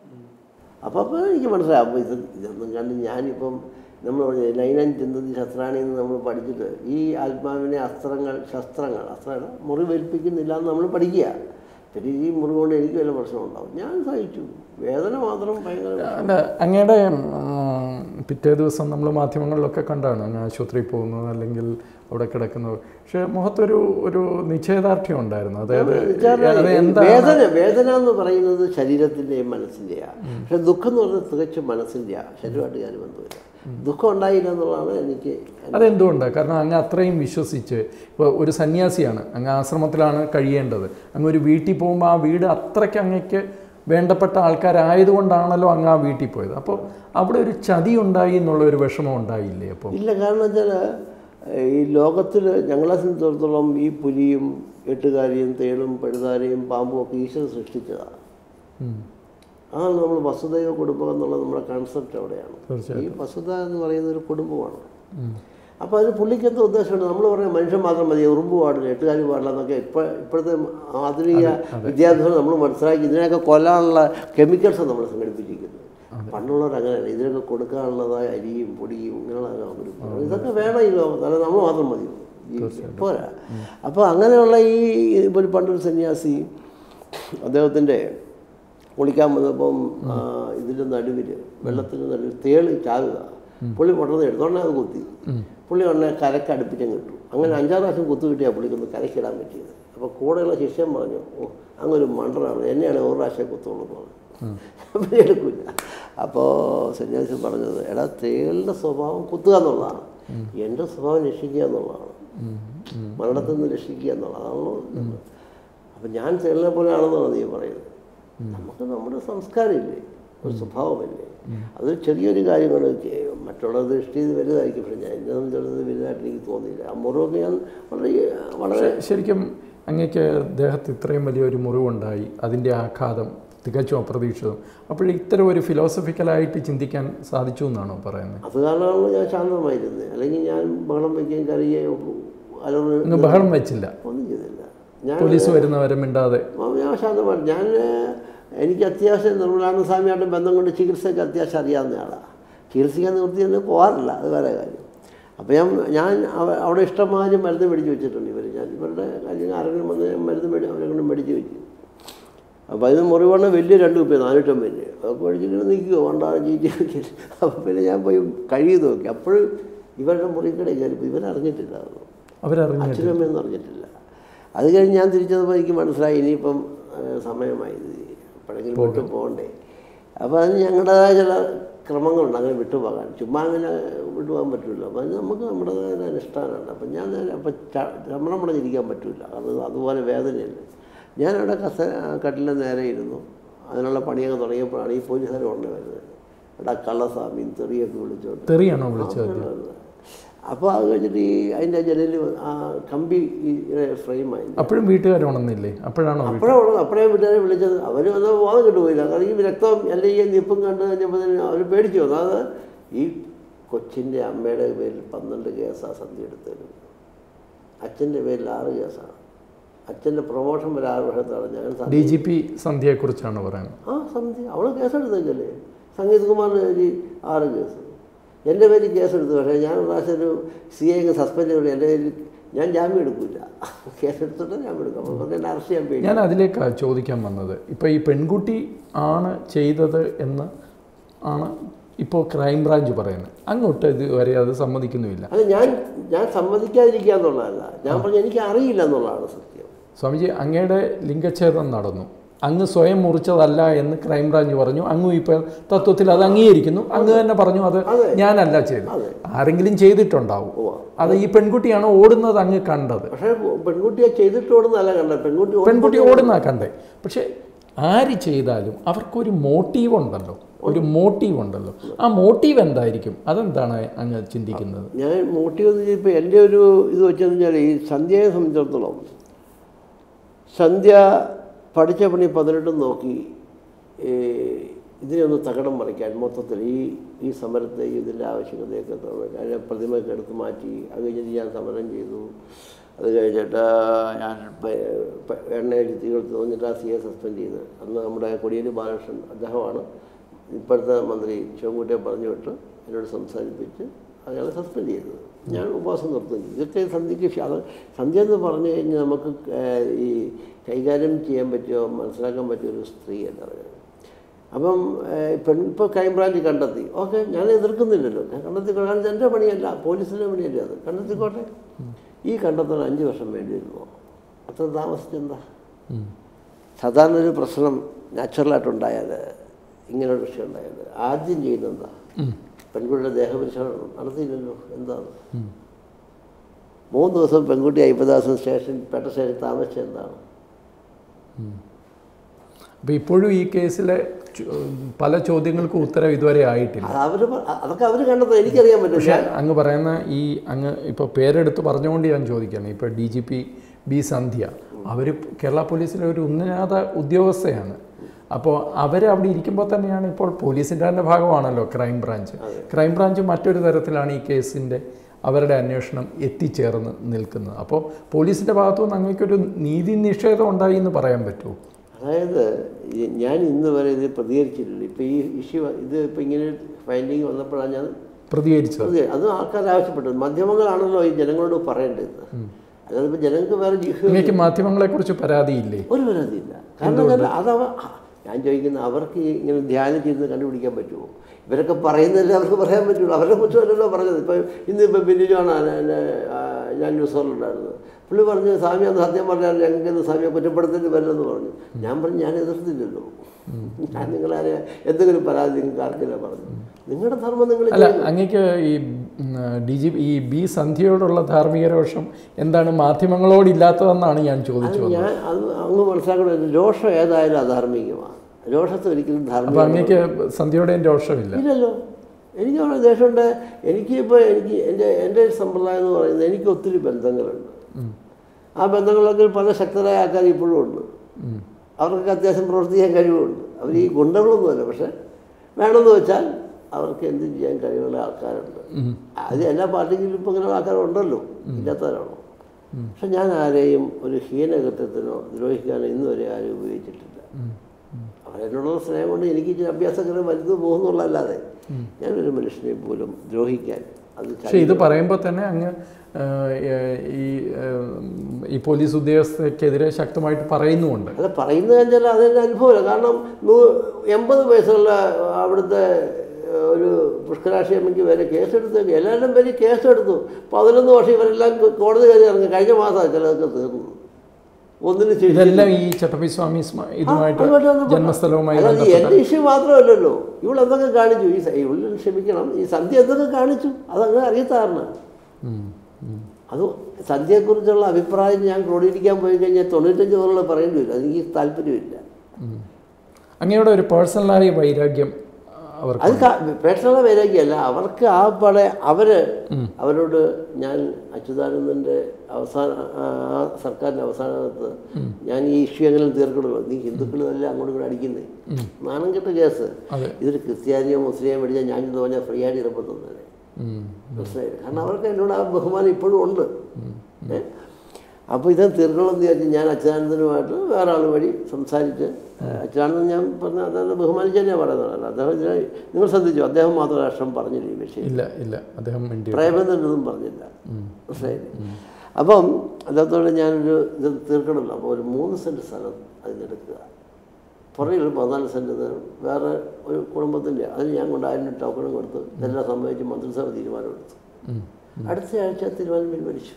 അപ്പോൾ അപ്പോൾ എനിക്ക് മനസ്സിലായി അപ്പോൾ ഇത് ഇതൊന്നും കണ്ട് ഞാനിപ്പം നമ്മൾ പറഞ്ഞ ലൈനൻ ചിന്തതി ശസ്ത്രാണി എന്ന് നമ്മൾ പഠിച്ചിട്ട് ഈ ആത്മാവിനെ അസ്ത്രങ്ങൾ ശസ്ത്രങ്ങൾ അസ്ത്രങ്ങൾ മുറിവേൽപ്പിക്കുന്നില്ല എന്ന് നമ്മൾ പഠിക്കുക പിന്നെ ഈ മുറിവ് കൊണ്ട് എനിക്ക് വല്ല പ്രശ്നമുണ്ടാവും ഞാൻ സഹിച്ചു വേദന മാത്രം ഭയങ്കര അല്ല അങ്ങയുടെ ഉം, പിറ്റേ ദിവസം നമ്മൾ മാധ്യമങ്ങളിലൊക്കെ കണ്ടാണ് അങ്ങ് ആശുപത്രിയിൽ പോകുന്നത് അല്ലെങ്കിൽ അവിടെ കിടക്കുന്നത് പക്ഷേ മുഖത്തൊരു ഒരു നിശ്ചയദാർഢ്യം ഉണ്ടായിരുന്നു അതായത് അത് എന്താ വേദന വേദന എന്ന് പറയുന്നത് ശരീരത്തിൻ്റെയും മനസ്സിൻ്റെയാണ് പക്ഷെ ദുഃഖം എന്ന് പറയുന്നത് തികച്ചും മനസ്സിൻ്റെയാണ് ശരീരമായിട്ട് ഞാൻ ബന്ധമില്ല ദുഃഖം ഉണ്ടായില്ല എന്നുള്ളതാണ് എനിക്ക് അതെന്തുകൊണ്ടാണ് കാരണം അങ്ങ് അത്രയും വിശ്വസിച്ച് ഇപ്പോൾ ഒരു സന്യാസിയാണ് അങ്ങ് ആശ്രമത്തിലാണ് കഴിയേണ്ടത് അങ്ങ് ഒരു വീട്ടിൽ പോകുമ്പോൾ ആ വീട് അത്രയ്ക്ക് അങ്ങക്ക് വേണ്ടപ്പെട്ട ആൾക്കാരായതുകൊണ്ടാണല്ലോ അങ്ങ് ആ വീട്ടിൽ പോയത് അപ്പോൾ അവിടെ ഒരു ചതി ഉണ്ടായി എന്നുള്ള ഒരു വിഷമം ഉണ്ടായില്ലേ അപ്പോൾ ഇല്ല കാരണം വെച്ചാൽ ഈ ലോകത്തിൽ ഞങ്ങളെ സംബന്ധിച്ചിടത്തോളം ഈ പുലിയും എട്ടുകാരിയും തേളും പഴുതാരയും പാമ്പും ഒക്കെ ഈശ്വരൻ സൃഷ്ടിച്ചതാണ് അതാണ് നമ്മൾ വസുദൈവ കുടുംബം എന്നുള്ള നമ്മുടെ കൺസെപ്റ്റ് അവിടെയാണ് ഈ വസുധ എന്ന് പറയുന്ന ഒരു കുടുംബമാണ് അപ്പോൾ അതിന് പുള്ളിക്ക് എന്താ ഉദ്ദേശമുണ്ട് നമ്മൾ പറയുന്ന മനുഷ്യൻ മാത്രം മതി ഉറുമ്പ് പാടില്ല എട്ടുകാരി പാടില്ല എന്നൊക്കെ ഇപ്പോൾ ഇപ്പോഴത്തെ ആധുനിക വിദ്യാഭ്യാസം നമ്മൾ മനസ്സിലാക്കി ഇതിനൊക്കെ കൊല്ലാനുള്ള കെമിക്കൽസ് നമ്മൾ സംഘടിപ്പിച്ചിരിക്കുന്നത് പണ്ടുള്ളവർ അങ്ങനെയല്ല ഇതിനൊക്കെ കൊടുക്കാനുള്ളതായ അരിയും പൊടിയും ഇങ്ങനെയുള്ള ഒരു ഇതൊക്കെ വേണം ഈ ലോകത്ത് അല്ല നമ്മൾ മാത്രം മതി ജീവിക്കാൻ. പോരാ അപ്പോൾ അങ്ങനെയുള്ള ഈ ഒരു പണ്ടൊരു സന്യാസി അദ്ദേഹത്തിൻ്റെ കുളിക്കാൻ വന്നപ്പം ആ, ഇതിൻ്റെ നടുവിൽ വെള്ളത്തിൻ്റെ നടുവിൽ തേള് ചാകുക പുള്ളി പൊട്ടന്ന് എടുത്തോണ്ടേ അത് കുത്തി പുള്ളി ഉടനെ കരക്ക് അടുപ്പിച്ചും കിട്ടും അങ്ങനെ അഞ്ചാറ് പ്രാവശ്യം കുത്തു കിട്ടിയാൽ പുള്ളിക്കൊന്ന് കരക്കിടാൻ പറ്റിയത് അപ്പോൾ കൂടെയുള്ള ശിഷ്യൻ പറഞ്ഞു ഓ അങ്ങൊരു മണ്ടറാണ് എന്നെയാണ് ഒരു പ്രാവശ്യം കുത്തുള്ളൂ എന്ന് പറഞ്ഞു അപ്പം എടുക്കില്ല അപ്പോൾ സന്യാസി പറഞ്ഞത് എടാ തേളിൻ്റെ സ്വഭാവം കുത്തുക എന്നുള്ളതാണ് എൻ്റെ സ്വഭാവം രക്ഷിക്കുക എന്നുള്ളതാണ് മരണത്തിൽ നിന്ന് രക്ഷിക്കുക എന്നുള്ളതാണല്ലോ അപ്പം ഞാൻ തേളിനെ പോലെയാണെന്നാണ് നീ പറയുന്നത് നമുക്ക് നമ്മുടെ സംസ്കാരമില്ലേ ഒരു സ്വഭാവമല്ലേ അത് ചെറിയൊരു കാര്യങ്ങൾ മറ്റുള്ള ദൃഷ്ടി ഇത് വലുതായിരിക്കും പക്ഷെ ഞാൻ എന്നെ സംബന്ധിച്ചിടത്തോളം വലുതായിട്ട് എനിക്ക് തോന്നിയില്ല ആ മുറിവൊക്കെ ഞാൻ വളരെ വളരെ ശരിക്കും അങ്ങക്ക് ദേഹത്ത് ഇത്രയും വലിയൊരു മുറിവുണ്ടായി അതിൻ്റെ ആഘാതം തികച്ചും അപ്രതീക്ഷിതം അപ്പോൾ ഇത്തരം ഒരു ഫിലോസഫിക്കലായിട്ട് ചിന്തിക്കാൻ സാധിച്ചു എന്നാണോ പറയുന്നത് അത് കാരണമാണ് ഞാൻ ശാന്തമായിരുന്നത് അല്ലെങ്കിൽ ഞാൻ ബഹളം വയ്ക്കുകയും കരയുകയും അലറ് അങ്ങ് ബഹളം വെച്ചില്ല ഒന്നും ചെയ്തില്ല ഞാൻ പോലീസ് വരുന്നവരെ മിണ്ടാതെ ആ, ഞാൻ ശാന്തമാണ് ഞാൻ ഏഹ്, എനിക്ക് അത്യാവശ്യം നിർമ്മലാനന്ദ സ്വാമിയായിട്ട് ബന്ധം കൊണ്ട് ചികിത്സയ്ക്ക് അത്യാവശ്യം അറിയാവുന്ന ആളാണ് ചികിത്സിക്കാൻ നിർത്തി തന്നെ പോകാറില്ല അത് വേറെ കാര്യം അപ്പോൾ ഞാൻ ഞാൻ അവ- അവിടെ ഇഷ്ടംമാതിരി മരുന്ന് മേടിച്ച് വെച്ചിട്ടുണ്ട് ഇവർ ഞാൻ ഇവരുടെ കാര്യം ആരെങ്കിലും വന്ന് ഞാൻ മരുന്ന് മേടി അവരെ കൊണ്ട് മേടിച്ച് വെച്ചു അപ്പോൾ അതിന് മുറിവാണ് വലിയ രണ്ട് കുപ്പി നാനൂറ്റമ്പത് രൂപ അതൊക്കെ മേടിച്ചിട്ട് നിൽക്കുമോ കൊണ്ടാണ് ജീവിച്ച് അപ്പോൾ പിന്നെ ഞാൻ പോയി കഴുകി നോക്കി അപ്പോഴും ഇവരുടെ മുറിക്കടയിൽ കയറിപ്പോൾ ഇവരറിഞ്ഞിട്ടില്ല അതൊന്നും അവരറിഞ്ഞു അച്ഛനും അമ്മയൊന്നും അറിഞ്ഞിട്ടില്ല അത് കഴിഞ്ഞ് ഞാൻ തിരിച്ചപ്പോൾ എനിക്ക് മനസ്സിലായി ഇനിയിപ്പം ആ, സമയമായി ഇത് എപ്പോഴെങ്കിലും വിട്ടു പോകണ്ടേ അപ്പോൾ അതിന് ഞങ്ങളുടേതായ ചില ക്രമങ്ങളുണ്ട് അങ്ങനെ വിട്ടുപോകാൻ ചുമ്മാ അങ്ങനെ വിട്ടുപോകാൻ പറ്റില്ല അപ്പോൾ അതിന് നമുക്ക് നമ്മുടേതായ ഒരു അനുഷ്ഠാനമുണ്ട് അപ്പം ഞാൻ നേരെ അപ്പം ചമ്മണം പടഞ്ഞിരിക്കാൻ പറ്റില്ല കാരണം അതുപോലെ വേദനയുണ്ട് ഞാനവിടെ കസ കട്ടിലെ നേരെ ഇരുന്നു അതിനുള്ള പണിയൊക്കെ തുടങ്ങിയപ്പോഴാണ് ഈ പോലീസുകാർ ഉടനെ വരുന്നത് എടാ കള്ളസ്വാമിയും തെറിയൊക്കെ വിളിച്ചോണ്ട് തെറിയാണോ വിളിച്ചത് അപ്പോൾ അത് കഴിഞ്ഞിട്ട് ഈ അതിൻ്റെ ജനലിൽ ആ കമ്പി ഈ ഫ്രെയിമായി അപ്പോഴും വീട്ടുകാർ ഉണർന്നില്ലേ അപ്പോഴാണോ വീ- അപ്പോഴേ ഉള്ളത് അപ്പോഴേ വീട്ടുകാരെ വിളിച്ചത് അവർ വന്ന ബോധം കിട്ടുപോയില്ല കാരണം ഈ രക്തം അല്ലെങ്കിൽ ഈ നിപ്പും കണ്ട് കഴിഞ്ഞപ്പോൾ അവർ പേടിച്ചു വന്നു അത് ഈ കൊച്ചിൻ്റെ അമ്മയുടെ പേരിൽ പന്ത്രണ്ട് കേസാണ് സന്ധി എടുത്തത് അച്ഛൻ്റെ പേരിൽ ആറ് കേസാണ് അച്ഛൻ്റെ പ്രൊമോഷൻ വരെ ആറ് വർഷത്താണ് ഞാൻ സന്ധി ഡി ജി പി സന്ധ്യയെക്കുറിച്ചാണ് പറയുന്നത് ആ സന്ധി അവൾ കേസെടുത്തേക്കല്ലേ സംഗീത് കുമാറിന് പേര് ആറ് കേസ് എൻ്റെ പേരിൽ കേസെടുത്തു പക്ഷേ ഞാൻ ഒരു പ്രാവശ്യം ഒരു സി ഐ സസ്പെൻഡ് ചെയ്തു എൻ്റെ പേരിൽ ഞാൻ ജാമ്യം എടുക്കില്ല കേസെടുത്തിട്ട് ജാമ്യം എടുക്കാം അപ്പോൾ പറഞ്ഞ് എന്നെ അറസ്റ്റ് ചെയ്യാൻ പേടി ഞാൻ അതിലേക്കാണ് ചോദിക്കാൻ വന്നത് ഇപ്പോൾ ഈ പെൺകുട്ടി ആണ് ചെയ്തത് എന്ന് ആണ് ഇപ്പോൾ ക്രൈംബ്രാഞ്ച് പറയുന്നത് അങ്ങോട്ട് ഇതുവരെ അത് സമ്മതിക്കുന്നുമില്ല അത് ഞാൻ ഞാൻ സമ്മതിക്കാതിരിക്കുക എന്നുള്ളതല്ല ഞാൻ പറഞ്ഞു എനിക്ക് അറിയില്ല എന്നുള്ളതാണ് സത്യം സ്വാമിജി അങ്ങയുടെ ലിംഗച്ഛേദം നടന്നു അങ്ങ് സ്വയം മുറിച്ചതല്ല എന്ന് ക്രൈംബ്രാഞ്ച് പറഞ്ഞു അങ്ങും ഇപ്പോൾ തത്വത്തിൽ അത് അംഗീകരിക്കുന്നു അങ്ങ് തന്നെ പറഞ്ഞു അത് ഞാനല്ല ചെയ്തത് ആരെങ്കിലും ചെയ്തിട്ടുണ്ടാവും അത് ഈ പെൺകുട്ടിയാണ് ഓടുന്നത് അങ്ങ് കണ്ടത് പക്ഷേ പെൺകുട്ടിയെ ചെയ്തിട്ടോടുന്നല്ല കണ്ടത് പെൺകുട്ടി ഓടി- പെൺകുട്ടി ഓടുന്ന കണ്ടേ പക്ഷെ ആര് ചെയ്താലും അവർക്കൊരു മോട്ടീവ് ഉണ്ടല്ലോ ഒരു മോട്ടീവ് ഉണ്ടല്ലോ ആ മോട്ടീവ് എന്തായിരിക്കും അതെന്താണ് അങ്ങ് ചിന്തിക്കുന്നത് ഞാൻ മോട്ടീവ് എന്ന് വെച്ചാൽ ഇപ്പോൾ എൻ്റെ ഒരു ഇത് വെച്ചെന്ന് വെച്ചാൽ ഈ സന്ധ്യയെ സംബന്ധിച്ചിടത്തോളം സന്ധ്യ പഠിച്ച പണി പതിനെട്ടും നോക്കി ഈ ഇതിനെ ഒന്ന് തകടം മറിക്കാൻ മൊത്തത്തിൽ ഈ ഈ സമരത്തെ ഇതിൻ്റെ ആവശ്യകതയൊക്കെ തോന്നി അതിനെ പ്രതിമയൊക്കെ എടുത്ത് മാറ്റി അത് കഴിഞ്ഞിട്ട് ഞാൻ സമരം ചെയ്തു അത് കഴിഞ്ഞിട്ട് ഞാൻ പ- പ- എണ്ണയടി തീകൊടുത്ത് തോന്നിട്ട് ആ സി എ സസ്പെൻഡ് ചെയ്ത് അന്ന് നമ്മുടെ കൊടിയേരി ബാലകൃഷ്ണൻ അദ്ദേഹമാണ് ഇപ്പോഴത്തെ മന്ത്രി ശിവൻകുട്ടിയെ പറഞ്ഞു വിട്ട് എന്നോട് സംസാരിപ്പിച്ച് അയാളെ സസ്പെൻഡ് ചെയ്തത് ഞാൻ ഉപവാസം നിർത്തുകയും ചെയ്തു ഇതൊക്കെ സന്ധ്യയ്ക്ക് ക്ഷ- അത് സന്ധ്യ എന്ന് പറഞ്ഞു കഴിഞ്ഞാൽ നമുക്ക് ഏഹ്, ഈ കൈകാര്യം ചെയ്യാൻ പറ്റിയോ മനസ്സിലാക്കാൻ പറ്റിയ ഒരു സ്ത്രീയല്ല അവർ അപ്പം ഏഹ്, പെൺ ഇപ്പോൾ ക്രൈംബ്രാഞ്ച് കണ്ടെത്തി ഓക്കെ ഞാൻ എതിർക്കുന്നില്ലല്ലോ ഞാൻ കണ്ടെത്തി കാരണം എൻ്റെ പണിയല്ല പോലീസിൻ്റെ പണിയല്ല അത് കണ്ടെത്തിക്കോട്ടെ ഈ കണ്ടെത്താൻ അഞ്ച് വർഷം വേണ്ടി വരുമോ അത്ര താമസിച്ചെന്താ ഉം. സാധാരണ ഒരു പ്രശ്നം നാച്ചുറലായിട്ടുണ്ടായാൽ ഇങ്ങനെ ഒരു വിഷയം ഉണ്ടായാൽ ആദ്യം ചെയ്യുന്നത് എന്താ ഉം. പെൺകുട്ടിയുടെ ദേഹപരിശോധന നടത്തിയില്ലല്ലോ എന്താണ് ഉം. മൂന്ന് ദിവസം പെൺകുട്ടി അയ്യപ്പദാസൻ സ്റ്റേഷൻ പേട്ട സ്റ്റേഷൻ താമസിച്ചത് എന്താണ് അപ്പോൾ ഇപ്പോഴും ഈ കേസിലെ ചോ- പല ചോദ്യങ്ങൾക്കും ഉത്തരം ഇതുവരെ ആയിട്ടില്ല അത് അവർ അതൊക്കെ അവർ കണ്ടെത്താൻ എനിക്കറിയാൻ പറ്റും പക്ഷേ അങ്ങ് പറയുന്ന ഈ അങ്ങ് ഇപ്പോൾ പേരെടുത്ത് പറഞ്ഞുകൊണ്ട് ഞാൻ ചോദിക്കുകയാണ് ഇപ്പോൾ D G P B Sandhya അവർ കേരള പോലീസിലെ ഒരു ഉന്നത ഉദ്യോഗസ്ഥയാണ് അപ്പോൾ അവർ അവിടെ ഇരിക്കുമ്പോൾ തന്നെയാണ് ഇപ്പോൾ പോലീസിൻ്റെ തന്നെ ഭാഗമാണല്ലോ ക്രൈം ബ്രാഞ്ച് ക്രൈം ബ്രാഞ്ച് മറ്റൊരു തരത്തിലാണ് ഈ കേസിൻ്റെ അവരുടെ അന്വേഷണം എത്തിച്ചേർന്ന് നിൽക്കുന്നത് അപ്പോൾ പോലീസിൻ്റെ ഭാഗത്തുനിന്ന് അങ്ങേക്കൊരു നീതി നിഷേധം ഉണ്ടായി എന്ന് പറയാൻ പറ്റുമോ അതായത് ഈ ഞാൻ ഇന്ന് വരെ ഇത് പ്രതികരിച്ചിട്ടില്ല ഇപ്പോൾ ഈ ഇഷ്യൂ ഇത് ഇപ്പോൾ ഇങ്ങനെ ഫൈൻഡിങ് വന്നപ്പോഴാണ് ഞാൻ പ്രതികരിച്ചത് പ്രതികരി- അതും ആൾക്കാർ ആവശ്യപ്പെട്ടത് മാധ്യമങ്ങളാണല്ലോ ഈ ജനങ്ങളോട് പറയേണ്ടത് അല്ലാതെ ഇപ്പോൾ ജനങ്ങൾക്ക് വേറെ ജിഹ്വ അങ്ങേക്ക് മാധ്യമങ്ങളെക്കുറിച്ച് പരാതിയില്ലേ ഒരു പരാതിയില്ല കാരണം എന്താ അത് അവ ഞാൻ ചോദിക്കുന്ന അവർക്ക് ഈ ഇങ്ങനെ ധ്യാനം ചെയ്ത് കണ്ടുപിടിക്കാൻ പറ്റുമോ ഇവരൊക്കെ പറയുന്നതല്ലേ അവർക്ക് പറയാൻ പറ്റുള്ളൂ അവരുടെ കുറ്റമല്ലല്ലോ പറഞ്ഞത് ഇപ്പം ഇന്നിപ്പോൾ ബില്ലിജോണ് ഞാൻ ന്യൂസുകളിലുണ്ടായിരുന്നത് പുള്ളി പറഞ്ഞു സ്വാമി അന്ന് സത്യം പറഞ്ഞാൽ ഞങ്ങൾക്ക് ഇന്ന് സ്വാമിയെ കുറ്റപ്പെടുത്തേണ്ടി വരില്ലെന്ന് പറഞ്ഞു ഞാൻ പറഞ്ഞു ഞാൻ എതിർത്തില്ലല്ലോ ഞാൻ നിങ്ങളെ എന്തെങ്കിലും പരാതി നിങ്ങൾക്ക് ആർക്കില്ല പറഞ്ഞു നിങ്ങളുടെ ധർമ്മം നിങ്ങൾ അല്ല അങ്ങേക്ക് ഈ ഡി ജി ഈ ബി സന്ധ്യയോടുള്ള ധാർമ്മിക രോഷം എന്താണ് മാധ്യമങ്ങളോടില്ലാത്തതെന്നാണ് ഞാൻ ചോദിച്ചു വന്നത് ഞാൻ അത് അങ്ങ് മനസ്സിലാക്കണം രോഷം ഏതായാലും അധാർമികമാണ് രോഷത്തെ ഒരിക്കലും അപ്പോൾ ധാർമ്മിക അങ്ങേക്ക് സന്ധ്യയോടെയും രോഷമില്ല ഇല്ലല്ലോ എനിക്ക് അവിടെ ദേഷ്യമുണ്ട് എനിക്ക് ഇപ്പോൾ എനിക്ക് എൻ്റെ എൻ്റെ ഒരു സമ്പ്രദായം എന്ന് പറയുന്നത് എനിക്ക് ഒത്തിരി ബന്ധങ്ങളുണ്ട് ആ ബന്ധങ്ങളൊക്കെ പല ശക്തരായ ആൾക്കാർ ഇപ്പോഴും ഉണ്ട് ഉം. അവർക്ക് അത്യാവശ്യം പ്രവർത്തിക്കാൻ കഴിവുണ്ട് അവർ ഈ ഗുണ്ടകളൊന്നുമല്ല പക്ഷെ വേണമെന്ന് വെച്ചാൽ അവർക്ക് എന്തും ചെയ്യാൻ കഴിവുള്ള ആൾക്കാരുണ്ട് ഉം. അത് എല്ലാ പാർട്ടിയിലും ഇപ്പോൾ ഇങ്ങനെ ആൾക്കാരുണ്ടല്ലോ ഇല്ലാത്തവരാണോ പക്ഷെ ഞാൻ ആരെയും ഒരു ഹീനകൃത്യത്തിനോ ദ്രോഹിക്കാനോ ഇന്ന് വരെ ആരും ഉപയോഗിച്ചിട്ടില്ല ഉം. അവരെന്നോടുള്ള സ്നേഹം കൊണ്ട് എനിക്ക് ഇച്ചിരി അഭ്യാസങ്ങൾ വലുത് പോകുന്നുള്ളതല്ലാതെ ഞാനൊരു മനുഷ്യനെ പോലും ദ്രോഹിക്കാൻ അത് പക്ഷേ ഇത് പറയുമ്പോൾ തന്നെ അങ്ങ് ആ, ഈ ആ, ഈ പോലീസ് ഉദ്യോഗസ്ഥർക്കെതിരെ ശക്തമായിട്ട് പറയുന്നുമുണ്ട് അല്ല പറയുന്നത് വെച്ചാൽ അതെൻ്റെ അനുഭവമില്ല കാരണം നൂ- എൺപത് വയസ്സുള്ള അവിടുത്തെ ഏഹ്, ഒരു പുഷ്കരാക്ഷേമിക്ക് വരെ കേസെടുത്ത് എല്ലാവരുടെയും പേര് കേസെടുത്തു പതിനൊന്ന് വർഷം ഇവരെല്ലാം കോടതി കയറി ഇറങ്ങി കഴിഞ്ഞ മാസമാണ് ചിലതൊക്കെ തീർന്നു ഒന്നിന് ശേഷം ഇതെല്ലാം ഈ ചട്ടമ്പി സ്വാമി സ്മ- ഇതുമായിട്ട് അതുമായിട്ട് ബന്ധപ്പെട്ട- ജന്മസ്ഥലവുമായി അല്ലാതെ ബന്ധപ്പെട്ട എൻ്റെ ഇഷ്യൂ മാത്രമല്ലല്ലോ ഇവൾ എന്തൊക്കെ കാണിച്ചു ഈ സ- ഇവളിൽ ക്ഷമിക്കണം ഈ സന്ധ്യ എന്തൊക്കെ കാണിച്ചു അതങ്ങനെ അറിയത്താറിന് ഉം. ഉം. അത് സന്ധ്യയെക്കുറിച്ചുള്ള അഭിപ്രായം ഞാൻ ക്രോഡീകരിക്കാൻ പോയി കഴിഞ്ഞാൽ തൊണ്ണൂറ്റഞ്ച് പേരുള്ള പറയേണ്ടി വരും അതെനിക്ക് താല്പര്യമില്ല ഉം. അങ്ങയുടെ ഒരു പേഴ്സണലായ വൈരാഗ്യം അവർക്ക് അത് പേഴ്സണൽ വൈരാഗ്യമല്ല അവർക്ക് ആ പടെ അവർ അവരോട് ഞാൻ അച്യുതാനന്ദൻ്റെ അവസാന ആ സർക്കാരിൻ്റെ അവസാനത്ത് ഞാൻ ഈ ഇഷ്യൂ എങ്ങനെ തീർക്കണമല്ലോ നീ ഹിന്ദുക്കളല്ല അങ്ങോട്ടും കൂടെ അടിക്കുന്നേ നാണം കെട്ട കേസ് അതെ ഇതൊരു ക്രിസ്ത്യാനിയോ മുസ്ലിമോ മേടിച്ചാൽ ഞാൻ ഇത് പറഞ്ഞാൽ ഫ്രീ ആയിട്ട് ഇടപെടുന്നത് ഉം. മനസ്സിലായില്ല കാരണം അവർക്ക് എന്നോട് ആ ബഹുമാനം ഇപ്പോഴും ഉണ്ട് ഏ? അപ്പോൾ ഇത് തീർക്കണമെന്ന് വിചാരിച്ച് ഞാൻ അച്യുതാനന്ദനുമായിട്ട് വേറെ ആൾ വഴി സംസാരിച്ച് അച്യുതാനന്ദൻ ഞാൻ പറഞ്ഞ അദ്ദേഹത്തെ ബഹുമാനിച്ച് തന്നെയാണ് പറയുന്നത് അദ്ദേഹം ഇതിനെ നിങ്ങൾ ശ്രദ്ധിച്ചു അദ്ദേഹം മാത്രം രാഷ്ട്രം പറഞ്ഞില്ല ഈ വിഷയം ഇല്ല ഇല്ല അദ്ദേഹം വേണ്ടി പ്രേമേന്ദ്രനൊന്നും പറഞ്ഞില്ല മനസ്സിലായില്ലേ അപ്പം അദ്ദേഹത്തോട് ഞാനൊരു ഇത് തീർക്കണമല്ലോ അപ്പോൾ ഒരു മൂന്ന് സെൻറ്റ് സ്ഥലം അതിനെടുക്കുക പുറകിൽ ഒരു പതിനാല് സെൻറ്റ് ഇത് വേറെ ഒരു കുടുംബത്തിൻ്റെ അതിന് ഞാൻ കൊണ്ട് അതിന് ടോക്കണും കൊടുത്ത് ഇതെല്ലാം സംബന്ധിച്ച് മന്ത്രിസഭ തീരുമാനമെടുത്തു ഉം. അടുത്ത ആഴ്ച തീരുമാനം പിൻവലിച്ചു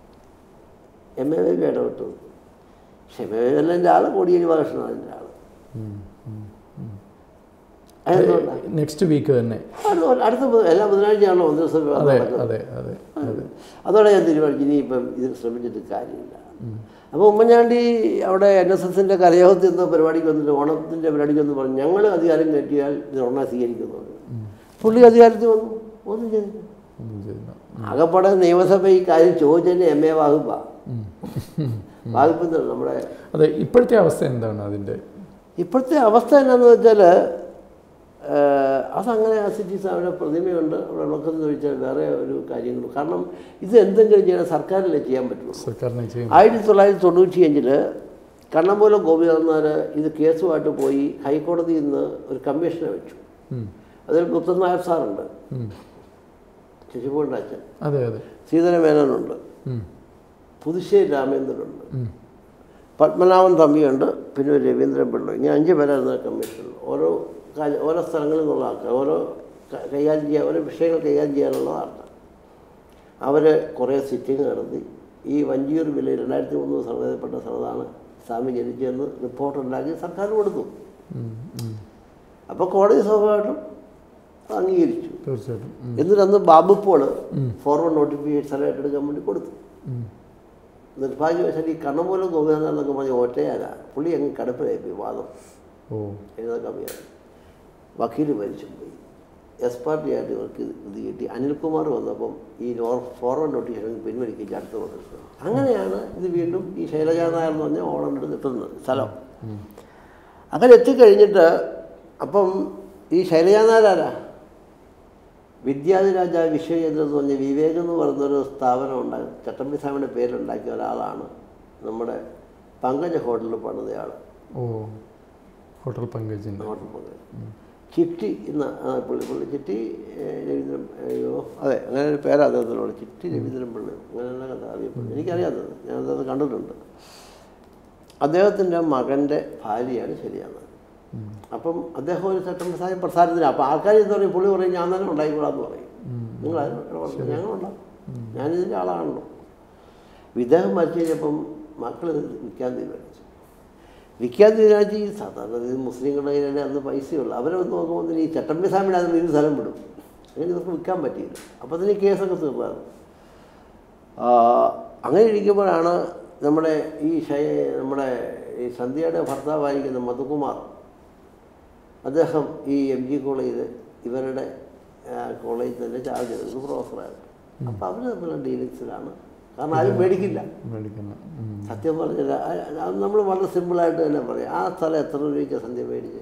എം എ ബേബി ഇടപെട്ടു പക്ഷെ എം എ ബേബി അല്ല എൻ്റെ ആൾ കോടിയേരി ബാലകൃഷ്ണനാണ് എൻ്റെ ആൾ ഉം. ഉം. ഉം. അതെന്തുകൊണ്ടാണ് നെക്സ്റ്റ് വീക്ക് തന്നെ അടുത്ത അടുത്ത ബുധ- എല്ലാ ബുധനാഴ്ചയാണല്ലോ മന്ത്രിസഭ അതെ നടക്കുന്നത് അതെ അതെ അതെ അതോടെ ഞാൻ തീരുമാനിച്ചു ഇനിയിപ്പം ഇതിന് ശ്രമിച്ചിട്ട് കാര്യമില്ല അപ്പോൾ ഉമ്മൻചാണ്ടി അവിടെ എൻ എസ് എസിൻ്റെ കരയോഗത്തിൽ എന്തോ പരിപാടിക്ക് വന്നിട്ട് ഓണത്തിൻ്റെ പരിപാടിക്ക് വന്ന് പറഞ്ഞു ഞങ്ങൾ അധികാരം കയറ്റിയാൽ ഇത് ഉടനെ സ്വീകരിക്കുന്നു പുള്ളി അധികാരത്തിൽ വന്നു ഒന്നും ചെയ്തില്ല ഒന്നും ചെയ്യുന്ന ആകപ്പാടെ നിയമസഭ ഈ കാര്യം ചോദിച്ചതിൻ്റെ എം എ വാകുപ്പ വാകുപ്പ് എന്താണ് നമ്മുടെ അതെ ഇപ്പോഴത്തെ അവസ്ഥ എന്താണ് അതിൻ്റെ ഇപ്പോഴത്തെ അവസ്ഥ എന്നാന്ന് വെച്ചാൽ അതങ്ങനെ അസിറ്റീസ് അവിടെ പ്രതിമയുണ്ട് അവിടെ വിളക്കത്തിൽ ഒഴിച്ചാൽ വേറെ ഒരു കാര്യങ്ങളും കാരണം ഇത് എന്തെങ്കിലും ചെയ്യാൻ സർക്കാരിലേ ചെയ്യാൻ പറ്റുള്ളൂ സർക്കാരിനെ ചെയ്യും ആയിരത്തി തൊള്ളായിരത്തി തൊണ്ണൂറ്റി അഞ്ചിൽ കണ്ണമ്പൂലം ഗോപിനാഥനാർ ഇത് കേസുമായിട്ട് പോയി ഹൈക്കോടതിയിൽ നിന്ന് ഒരു കമ്മീഷനെ വെച്ചു ഉം. അതിൽ ഗുപ്തൻ നായർ സാറുണ്ട് ഉം. ശശിഭൂഷൻ്റെ അച്ഛൻ അതെ അതെ സീതന മേനോനുണ്ട് ഉം. പുതുശ്ശേരി രാമേന്ദ്രനുണ്ട് ഉം. പത്മനാഭൻ തമ്പിയുണ്ട് പിന്നെ ഒരു രവീന്ദ്രൻ പിള്ള ഇങ്ങനെ അഞ്ച് പേരായിരുന്നു ആ കമ്മീഷനിൽ ഓരോ കാര്യം ഓരോ സ്ഥലങ്ങളിൽ നിന്നുള്ള ആൾക്കാർ ഓരോ ക- കൈകാര്യം ചെയ്യാൻ ഓരോ വിഷയങ്ങൾ കൈകാര്യം ചെയ്യാനുള്ള ആൾക്കാർ അവർ കുറേ സിറ്റിംഗ് നടത്തി ഈ വഞ്ചിയൂർ വില്ലേജ് രണ്ടായിരത്തി മൂന്ന് സർവേപ്പെട്ട സ്ഥലത്താണ് സ്വാമി ജനിച്ചതെന്ന് റിപ്പോർട്ട് ഉണ്ടാക്കി സർക്കാർ കൊടുത്തു ഉം. ഉം. അപ്പോൾ കോടതി സ്വാഭാവികമായിട്ടും അംഗീകരിച്ചു തീർച്ചയായിട്ടും ഉം. എന്നിട്ട് അന്ന് ബാബു പോൾ ഫോർവേഡ് നോട്ടിഫിക്കേഷൻ സ്ഥലമായിട്ട് എടുക്കാൻ വേണ്ടി കൊടുത്തു ഉം. നിർഭാഗ്യവശാൽ ഈ കണ്ണമൂലം ഗോപിനാഥൻ എന്നൊക്കെ പറഞ്ഞ ഒറ്റയാല പുള്ളി അങ്ങ് കടപ്പിലായി പോയി വാദം ഓ എഴുതാൻ കമ്മിയാണ് വക്കീൽ മരിച്ചു പോയി എസ് പാർട്ടിയായിട്ട് ഇവർക്ക് ഇത് ഇത് കിട്ടി അനിൽകുമാർ വന്നപ്പം ഈ നോർ ഫോർവേഡ് നോട്ടിഫിക്കേഷൻ പിൻവലിക്കിച്ച് അടുത്ത കൊടുത്തത് അങ്ങനെയാണ് ഇത് വീണ്ടും ഈ ശൈലജാ നായർ എന്ന് പറഞ്ഞ ഓളണ്ട് എത്തുന്നത് സ്ഥലം അങ്ങനെ എത്തിക്കഴിഞ്ഞിട്ട് അപ്പം ഈ ശൈലജാ നായർ ആരാ വിദ്യാധിരാജ വിശ്വചന്ദ്രൻ എന്ന് പറഞ്ഞ വിവേക് എന്ന് പറയുന്നൊരു സ്ഥാപനം ഉണ്ടാക്കി ചട്ടമ്പി സ്വാമിയുടെ പേരിലുണ്ടാക്കിയ ഒരാളാണ് നമ്മുടെ പങ്കജ ഹോട്ടലിൽ പണിതയാൾ ഓ ഹോട്ടൽ പങ്കജിൻ്റെ ഹോട്ടൽ പങ്കജ് ചിട്ടി ഇന്ന് ആ, പുള്ളി പുള്ളി ചിട്ടി ഏ, രവീന്ദ്രൻ അയ്യോ അതെ അങ്ങനെ ഒരു പേരാ അദ്ദേഹത്തിനോട് ചിട്ടി രവീന്ദ്രൻ പിള്ളി അങ്ങനെയുള്ള കഥ അറിയപ്പെടുന്നു എനിക്കറിയാത്തത് ഞാനത് കണ്ടിട്ടുണ്ട് അദ്ദേഹത്തിൻ്റെ മകൻ്റെ ഭാര്യയാണ് ശരിയാണ് അപ്പം അദ്ദേഹം ഒരു ചട്ടം സായം പ്രസാരത്തിന് അപ്പോൾ ആൾക്കാർ എന്ന് പറയും പുള്ളി പറയും ഞാൻ തന്നെ ഉണ്ടായിക്കൂടാന്ന് പറയും നിങ്ങൾ ഞങ്ങളുണ്ടാവും ഞാനിതിൻ്റെ ആളാണല്ലോ ഇദ്ദേഹം മരിച്ചു കഴിഞ്ഞപ്പം മക്കൾ വിൽക്കാൻ തീരുമാനിച്ചു വിൽക്കാൻ തീരുമാനിച്ച് ഈ സാധാരണ ഇത് മുസ്ലിങ്ങളുടെ കയ്യിലല്ലേ അന്ന് പൈസയുള്ളൂ അവരെ ഒന്ന് നോക്കുമ്പോൾ ഈ ചട്ടമ്പി സ്വാമിയുടെ അതിൽ ഒരു സ്ഥലം വിടും അങ്ങനെ ഇവർക്ക് വിൽക്കാൻ പറ്റിയില്ല അപ്പോൾ അതിന് കേസൊക്കെ തീർന്നായിരുന്നു ആ, അങ്ങനെ ഇരിക്കുമ്പോഴാണ് നമ്മുടെ ഈ ഷൈ നമ്മുടെ ഈ സന്ധ്യയുടെ ഭർത്താവായിരിക്കുന്ന മധുകുമാർ അദ്ദേഹം ഈ എം ജി കോളേജിൽ ഇവരുടെ കോളേജിൽ തന്നെ ചാർജ് ചെയ്തത് പ്രൊഫസറായിരുന്നു അപ്പോൾ അവർ തമ്മിലുള്ള ഡീലിങ്സിലാണ് കാരണം ആരും മേടിക്കില്ല മേടിക്കുന്ന ഉം. സത്യം പറഞ്ഞില്ല അത് നമ്മൾ വളരെ സിമ്പിളായിട്ട് തന്നെ പറയാം ആ സ്ഥലം എത്ര രൂപയ്ക്ക് സന്ധ്യ മേടിച്ച്